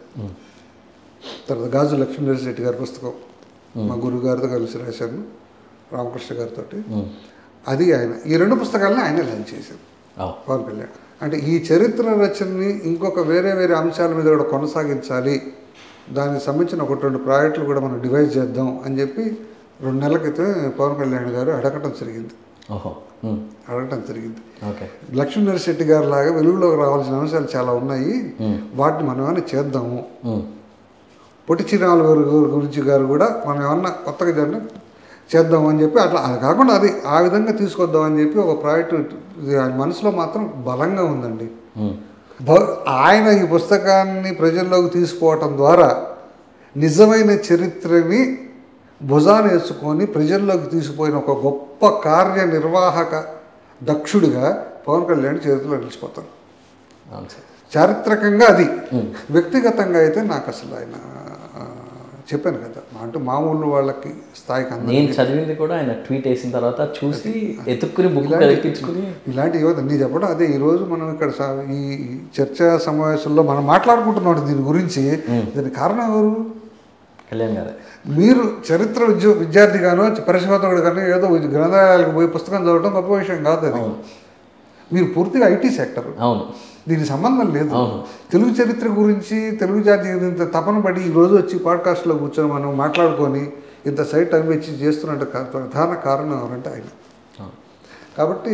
తర్వాత గాజు లక్ష్మీనరసింహ రెడ్డి గారి పుస్తకం మా గురువు గారితో కలిసి రాశాను రామకృష్ణ గారితో అది ఆయన ఈ రెండు పుస్తకాలని ఆయన లాంచ్ చేశారు అవు పవన్ కళ్యాణ్ అంటే ఈ చరిత్ర రచనని ఇంకొక వేరే వేరే అంశాల మీద కూడా కొనసాగించాలి దానికి సంబంధించిన ఒకటి రెండు ప్రాజెక్టులు కూడా మనం డివైడ్ చేద్దాం అని చెప్పి రెండు నెలల క్రితం పవన్ కళ్యాణ్ గారు అడగటం జరిగింది ఓహో ఉమ్. అడగటం జరిగింది ఓకే లక్ష్మీనరసింహ శెట్టి గారి లాగా వెలుగులోకి రావాల్సిన అంశాలు చాలా ఉన్నాయి వాటిని మనం ఏమైనా చేద్దాము ఉమ్. పొట్టి శ్రీరాములు గారి గారి గురించి గారు కూడా మనం ఏమన్నా కొత్తగా జరగడం చేద్దాం అని చెప్పి అట్లా అది కాకుండా అది ఆ విధంగా తీసుకొద్దాం అని చెప్పి ఒక ప్రాజెక్టు ఇది ఆయన మనసులో మాత్రం బలంగా ఉందండి ఉమ్. భ- ఆయన ఈ పుస్తకాన్ని ప్రజల్లోకి తీసుకోవటం ద్వారా నిజమైన చరిత్రని భుజాన వేసుకొని ప్రజల్లోకి తీసుకుపోయిన ఒక గొప్ప కార్యనిర్వాహక దక్షుడిగా పవన్ కళ్యాణ్ చరిత్రలో నిలిచిపోతారు అవును సార్ చారిత్రకంగా అది వ్యక్తిగతంగా అయితే నాకు అసలు ఆయన ఆ, చెప్పాను కదా అంటే మామూలు వాళ్ళకి స్థాయికి అందరికీ నేను చదివింది కూడా ఆయన ట్వీట్ వేసిన తర్వాత చూసి ఎత్తుక్కుని బుక్ ఎక్కించుకుని ఇలాంటి యువత నీ చెప్పడం అదే ఈరోజు మనం ఇక్కడ సా- ఈ చర్చా సమావేశంలో మనం మాట్లాడుకుంటున్నాం దీని గురించి దీనికి కారణం ఎవరు కళ్యాణ్ గారే మీరు చరిత్ర విద్య విద్యార్థిగానో పరిశోధకుడు కానీ ఏదో గ్రంథాలయాలకు పోయి పుస్తకం చదవడం గొప్ప విషయం కాదు అది మీరు పూర్తిగా ఐటీ సెక్టర్ అవును దీనికి సంబంధం లేదు అవును. తెలుగు చరిత్ర గురించి తెలుగు జాతి ఇంత తపన పడి ఈ రోజు వచ్చి పాడ్కాస్ట్లో కూర్చొని మనం మాట్లాడుకొని ఇంత సైట్ టైం ఇచ్చి చేస్తున్నట్టు కా- ప్రధాన కారణం ఎవరంటే ఆయన అవును. కాబట్టి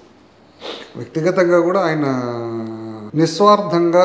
వ్యక్తిగతంగా కూడా ఆయన నిస్వార్థంగా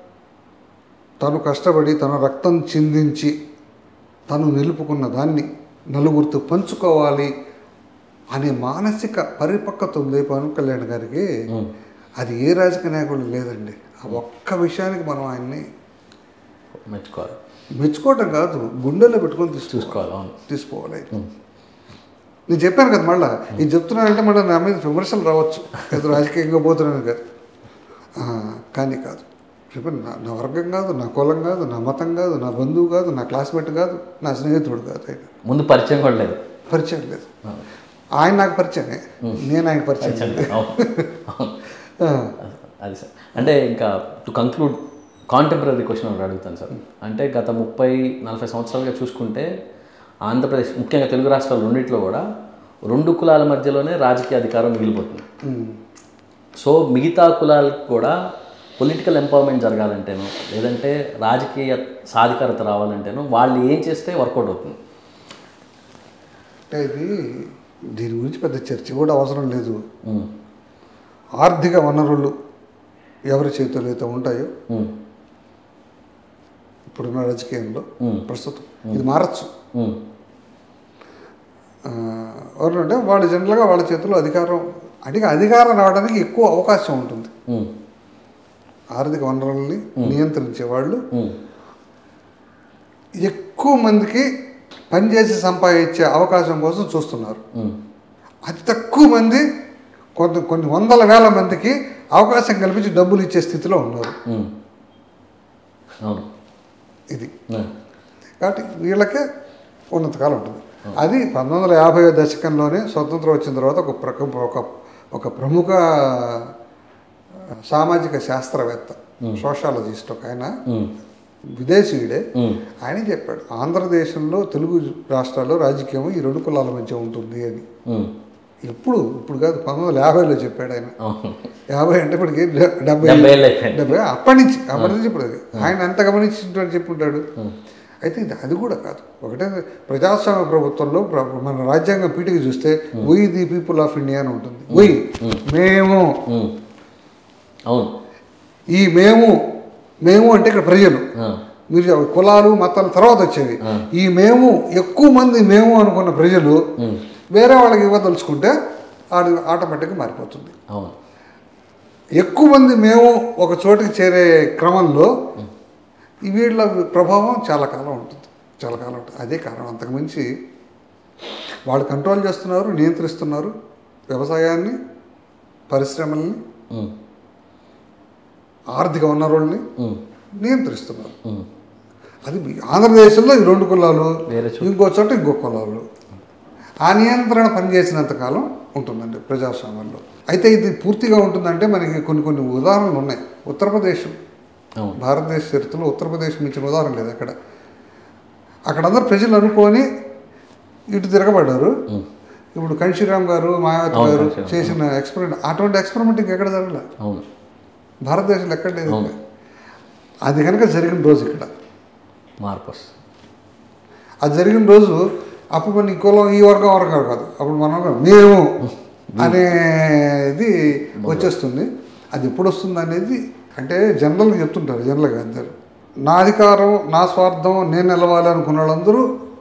తను కష్టపడి తన రక్తం చిందించి తను నిలుపుకున్న దాన్ని నలుగురితో పంచుకోవాలి అనే మానసిక పరిపక్వత ఉంది పవన్ కళ్యాణ్ గారికి అది ఏ రాజకీయ నాయకుడు లేదండి ఆ ఒక్క విషయానికి మనం ఆయన్ని మెచ్చుకోవాలి మెచ్చుకోవటం కాదు గుండెల్లో పెట్టుకొని తీసుకో చూసుకోవాలి అవును తీసుకోవాలి నేను చెప్పాను కదా మళ్ళా ఇది చెప్తున్నానంటే మళ్ళీ నా మీద విమర్శలు రావచ్చు ఏదో రాజకీయంగా పోతున్నాను కదా ఆ, కానీ కాదు చెప్పాను నా నా వర్గం కాదు నా కులం కాదు నా మతం కాదు నా బంధువు కాదు నా క్లాస్మేట్ కాదు నా స్నేహితుడు కాదు ఆయన ముందు పరిచయం కూడా లేదు పరిచయం లేదు ఆయన నాకు పరిచయమే నేను ఆయన పరిచయం పరిచయం లేదు. అవును అవును ఆ, అది సార్ అంటే ఇంకా టు కంక్లూడ్ కాంటెంపరీ క్వశ్చన్ ఒకటి అడుగుతాను సార్ అంటే గత ముప్పై నలభై సంవత్సరాలుగా చూసుకుంటే ఆంధ్రప్రదేశ్ ముఖ్యంగా తెలుగు రాష్ట్రాలు రెండిట్లో కూడా రెండు కులాల మధ్యలోనే రాజకీయ అధికారం మిగిలిపోతుంది సో మిగతా కులాలకు కూడా పొలిటికల్ ఎంపవర్మెంట్ జరగాలంటేనో లేదంటే రాజకీయ సాధికారత రావాలంటేనో వాళ్ళు ఏం చేస్తే వర్కౌట్ అవుతుంది అంటే ఇది దీని గురించి పెద్ద చర్చ కూడా అవసరం లేదు ఉమ్, ఆర్థిక వనరులు ఎవరి చేతులు అయితే ఉంటాయో ఉమ్, ఇప్పుడున్న రాజకీయంలో Hmm. ప్రస్తుతం ఇది మారచ్చు ఉమ్, ఆ, ఎవరంటే వాళ్ళు జనరల్గా వాళ్ళ చేతిలో అధికారం అంటే అధికారం రావడానికి ఎక్కువ అవకాశం ఉంటుంది ఉమ్, ఆర్థిక వనరుల్ని నియంత్రించే వాళ్ళు ఉమ్, ఎక్కువ మందికి పనిచేసి సంపాదించే అవకాశం కోసం చూస్తున్నారు ఉమ్, అతి తక్కువ మంది కొంత కొన్ని వందల వేల మందికి అవకాశం కల్పించి డబ్బులు ఇచ్చే స్థితిలో ఉన్నారు ఉమ్. అవును ఇది ఉమ్, కాబట్టి వీళ్ళకే ఉన్నతకాలం ఉంటుంది అది పంతొమ్మిది వందల యాభై దశకంలోనే స్వతంత్రం వచ్చిన తర్వాత ఒక ప్రక ఒక ఒక ప్రముఖ సామాజిక శాస్త్రవేత్త సోషాలజిస్ట్ ఒక ఆయన ఉమ్, విదేశీయుడే ఉమ్, ఆయన చెప్పాడు ఆంధ్రదేశంలో తెలుగు రాష్ట్రాల్లో రాజకీయం ఈ రెండు కులాల మధ్య ఉంటుంది అని ఉమ్, ఎప్పుడు ఇప్పుడు కాదు పంతొమ్మిది వందల యాభైలో చెప్పాడు ఆయన అవును యాభై అంటే ఇప్పటికి డె- డెబ్బై డెబ్బై ఏళ్ళు అయిపోయింది. డెబ్బై అప్పటి నుంచి అప్పటి నుంచి ఇప్పుడు అది ఆయన అంత గమనించుంటాడు చెప్పుంటాడు అయితే ఇది అది కూడా కాదు ఒకటే ప్రజాస్వామ్య ప్రభుత్వంలో ప్ర- మన రాజ్యాంగ పీఠిక చూస్తే we the people of India అని ఉంటుంది వీ మేము ఉమ్, అవును ఈ మేము మేము అంటే ఇక్కడ ప్రజలు ఆ, మీరు చెప్ప- కులాలు మతాల తర్వాత వచ్చేవి ఈ మేము ఎక్కువ మంది మేము అనుకున్న ప్రజలు వేరే వాళ్ళకి ఇవ్వదలుచుకుంటే ఆడి ఆటోమేటిక్గా మారిపోతుంది అవును ఎక్కువ మంది మేము ఒక చోటికి చేరే క్రమంలో ఈ వీళ్ళ ప్రభావం చాలా కాలం ఉంటుంది చాలా కాలం ఉంటుంది అదే కారణం అంతకుమించి వాళ్ళు కంట్రోల్ చేస్తున్నారు నియంత్రిస్తున్నారు వ్యవసాయాన్ని పరిశ్రమల్ని ఉమ్, ఆర్థిక వనరుల్ని ఉమ్, నియంత్రిస్తున్నారు ఉమ్, అది మీ- ఆంధ్రదేశంలో ఈ రెండు కులాలు వేరే చోట. ఇంకో చోట ఇంకో కులాలు ఆ నియంత్రణ పనిచేసినంత కాలం ఉంటుందండి ప్రజాస్వామ్యంలో అయితే ఇది పూర్తిగా ఉంటుందంటే మనకి కొన్ని కొన్ని ఉదాహరణలు ఉన్నాయి ఉత్తరప్రదేశ్ అవును భారతదేశ చరిత్రలో ఉత్తరప్రదేశ్ మించిన ఉదాహరణ లేదు అక్కడ అక్కడ అందరు ప్రజలు అనుకొని ఇటు తిరగబడ్డారు ఇప్పుడు కన్షీరామ్ గారు మాయావతి అవును, గారు కన్షీరామ్. చేసిన ఎక్స్పెరిమెంట్ అటువంటి ఎక్స్పెరిమెంట్ ఇంకెక్కడ జరగలే అవును భారతదేశంలో ఎక్కడ లేదు అవును. అది కనుక జరిగిన రోజు ఇక్కడ మార్పు వస్తుంది. అది జరిగిన రోజు అప్పుడు మన ఈ కులం ఈ వర్గం ఆ వర్గం కాదు అప్పుడు మనం మేము అనేది వచ్చేస్తుంది అది ఎప్పుడు వస్తుంది అనేది అంటే జనరల్గా చెప్తుంటారు జనరల్గా అందరు నా అధికారం నా స్వార్థం నేను నిలవాలి అనుకున్న వాళ్ళందరూ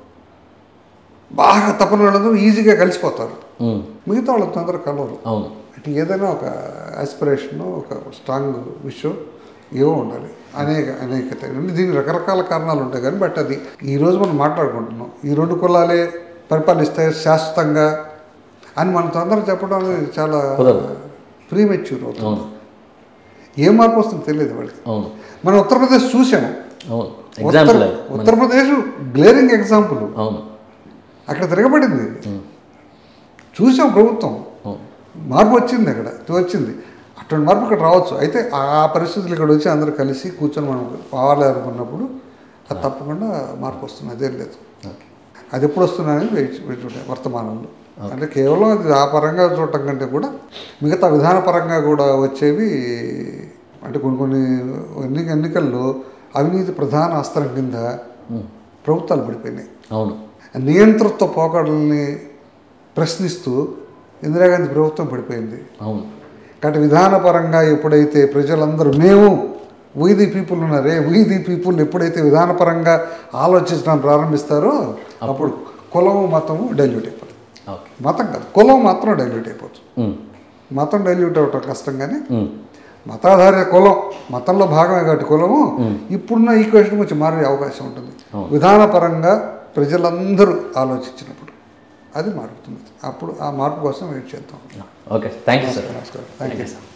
బాగా తప్పని వాళ్ళందరూ ఈజీగా కలిసిపోతారు ఉమ్, మిగతా వాళ్ళకి తొందర కలవరు అవును అంటే ఏదైనా ఒక ఆస్పిరేషన్ ఒక స్ట్రాంగ్ విషయం ఏవో ఉండాలి అనేక అనేకత అంటే దీనికి రకరకాల కారణాలు ఉంటాయి కానీ బట్ అది ఈ రోజు మనం మాట్లాడుకుంటున్నాం ఈ రెండు కులాలే పరిపాలిస్తే శాశ్వతంగా అని మన తొందర చెప్పడం అనేది చాలా కుదరదు. ప్రీమెచ్యూర్ అవుతుంది అవును ఏం మార్పు వస్తుందో తెలియదు వాడికి అవును మనం ఉత్తరప్రదేశ్ చూసాము అవును ఉత్తర ఎగ్జాంపుల్ అది ఉత్తరప్రదేశ్ గ్లేరింగ్ ఎగ్జాంపుల్ అవును అక్కడ తిరగబడింది చూసాం ప్రభుత్వం అవును మార్పు వచ్చింది అక్కడ ఇది వచ్చింది అటువంటి మార్పు ఇక్కడ రావచ్చు అయితే ఆ పరిస్థితులు ఇక్కడ వచ్చి అందరూ కలిసి కూర్చొని మనం పోవాలి అనుకున్నప్పుడు అది తప్పకుండా మార్పు వస్తుంది అదేం లేదు ఓకే అది ఎప్పుడు వస్తుంది అనేది వెయిట్ వెయిట్ ఉంటాయి వర్తమానంలో అంటే కేవలం అది ఆ పరంగా చూడటం కంటే కూడా మిగతా విధానపరంగా కూడా వచ్చేవి అంటే కొన్ని కొన్ని ఎన్నిక ఎన్నికల్లో అవినీతి ప్రధాన అస్త్రం కింద ప్రభుత్వాలు పడిపోయినాయి అవును నియంతృత్వ పోకడల్ని ప్రశ్నిస్తూ ఇందిరాగాంధీ ప్రభుత్వం పడిపోయింది అవును కాబట్టి విధానపరంగా ఎప్పుడైతే ప్రజలందరూ మేము వీ ది పీపుల్ ఉన్నారే వీ ది పీపుల్ ఎప్పుడైతే విధానపరంగా ఆలోచించడం ప్రారంభిస్తారో అప్పుడు కులము మతము డైల్యూట్ అయిపోతుంది ఓకే మతం కాదు కులం మాత్రం డైల్యూట్ అయిపోతుంది ఉమ్, మతం డైల్యూట్ అవ్వటం కష్టం కానీ ఉమ్, మతాధార కులం మతంలో భాగమే కాబట్టి కులము ఇప్పుడున్న ఈక్వేషన్ కొంచెం మారే అవకాశం ఉంటుంది విధానపరంగా ప్రజలందరూ ఆలోచించినప్పుడు అది మారుతుంది అప్పుడు ఆ మార్పు కోసం వెయిట్ చేద్దాం ఓకే థ్యాంక్ యూ సార్ నమస్కారం థ్యాంక్ యూ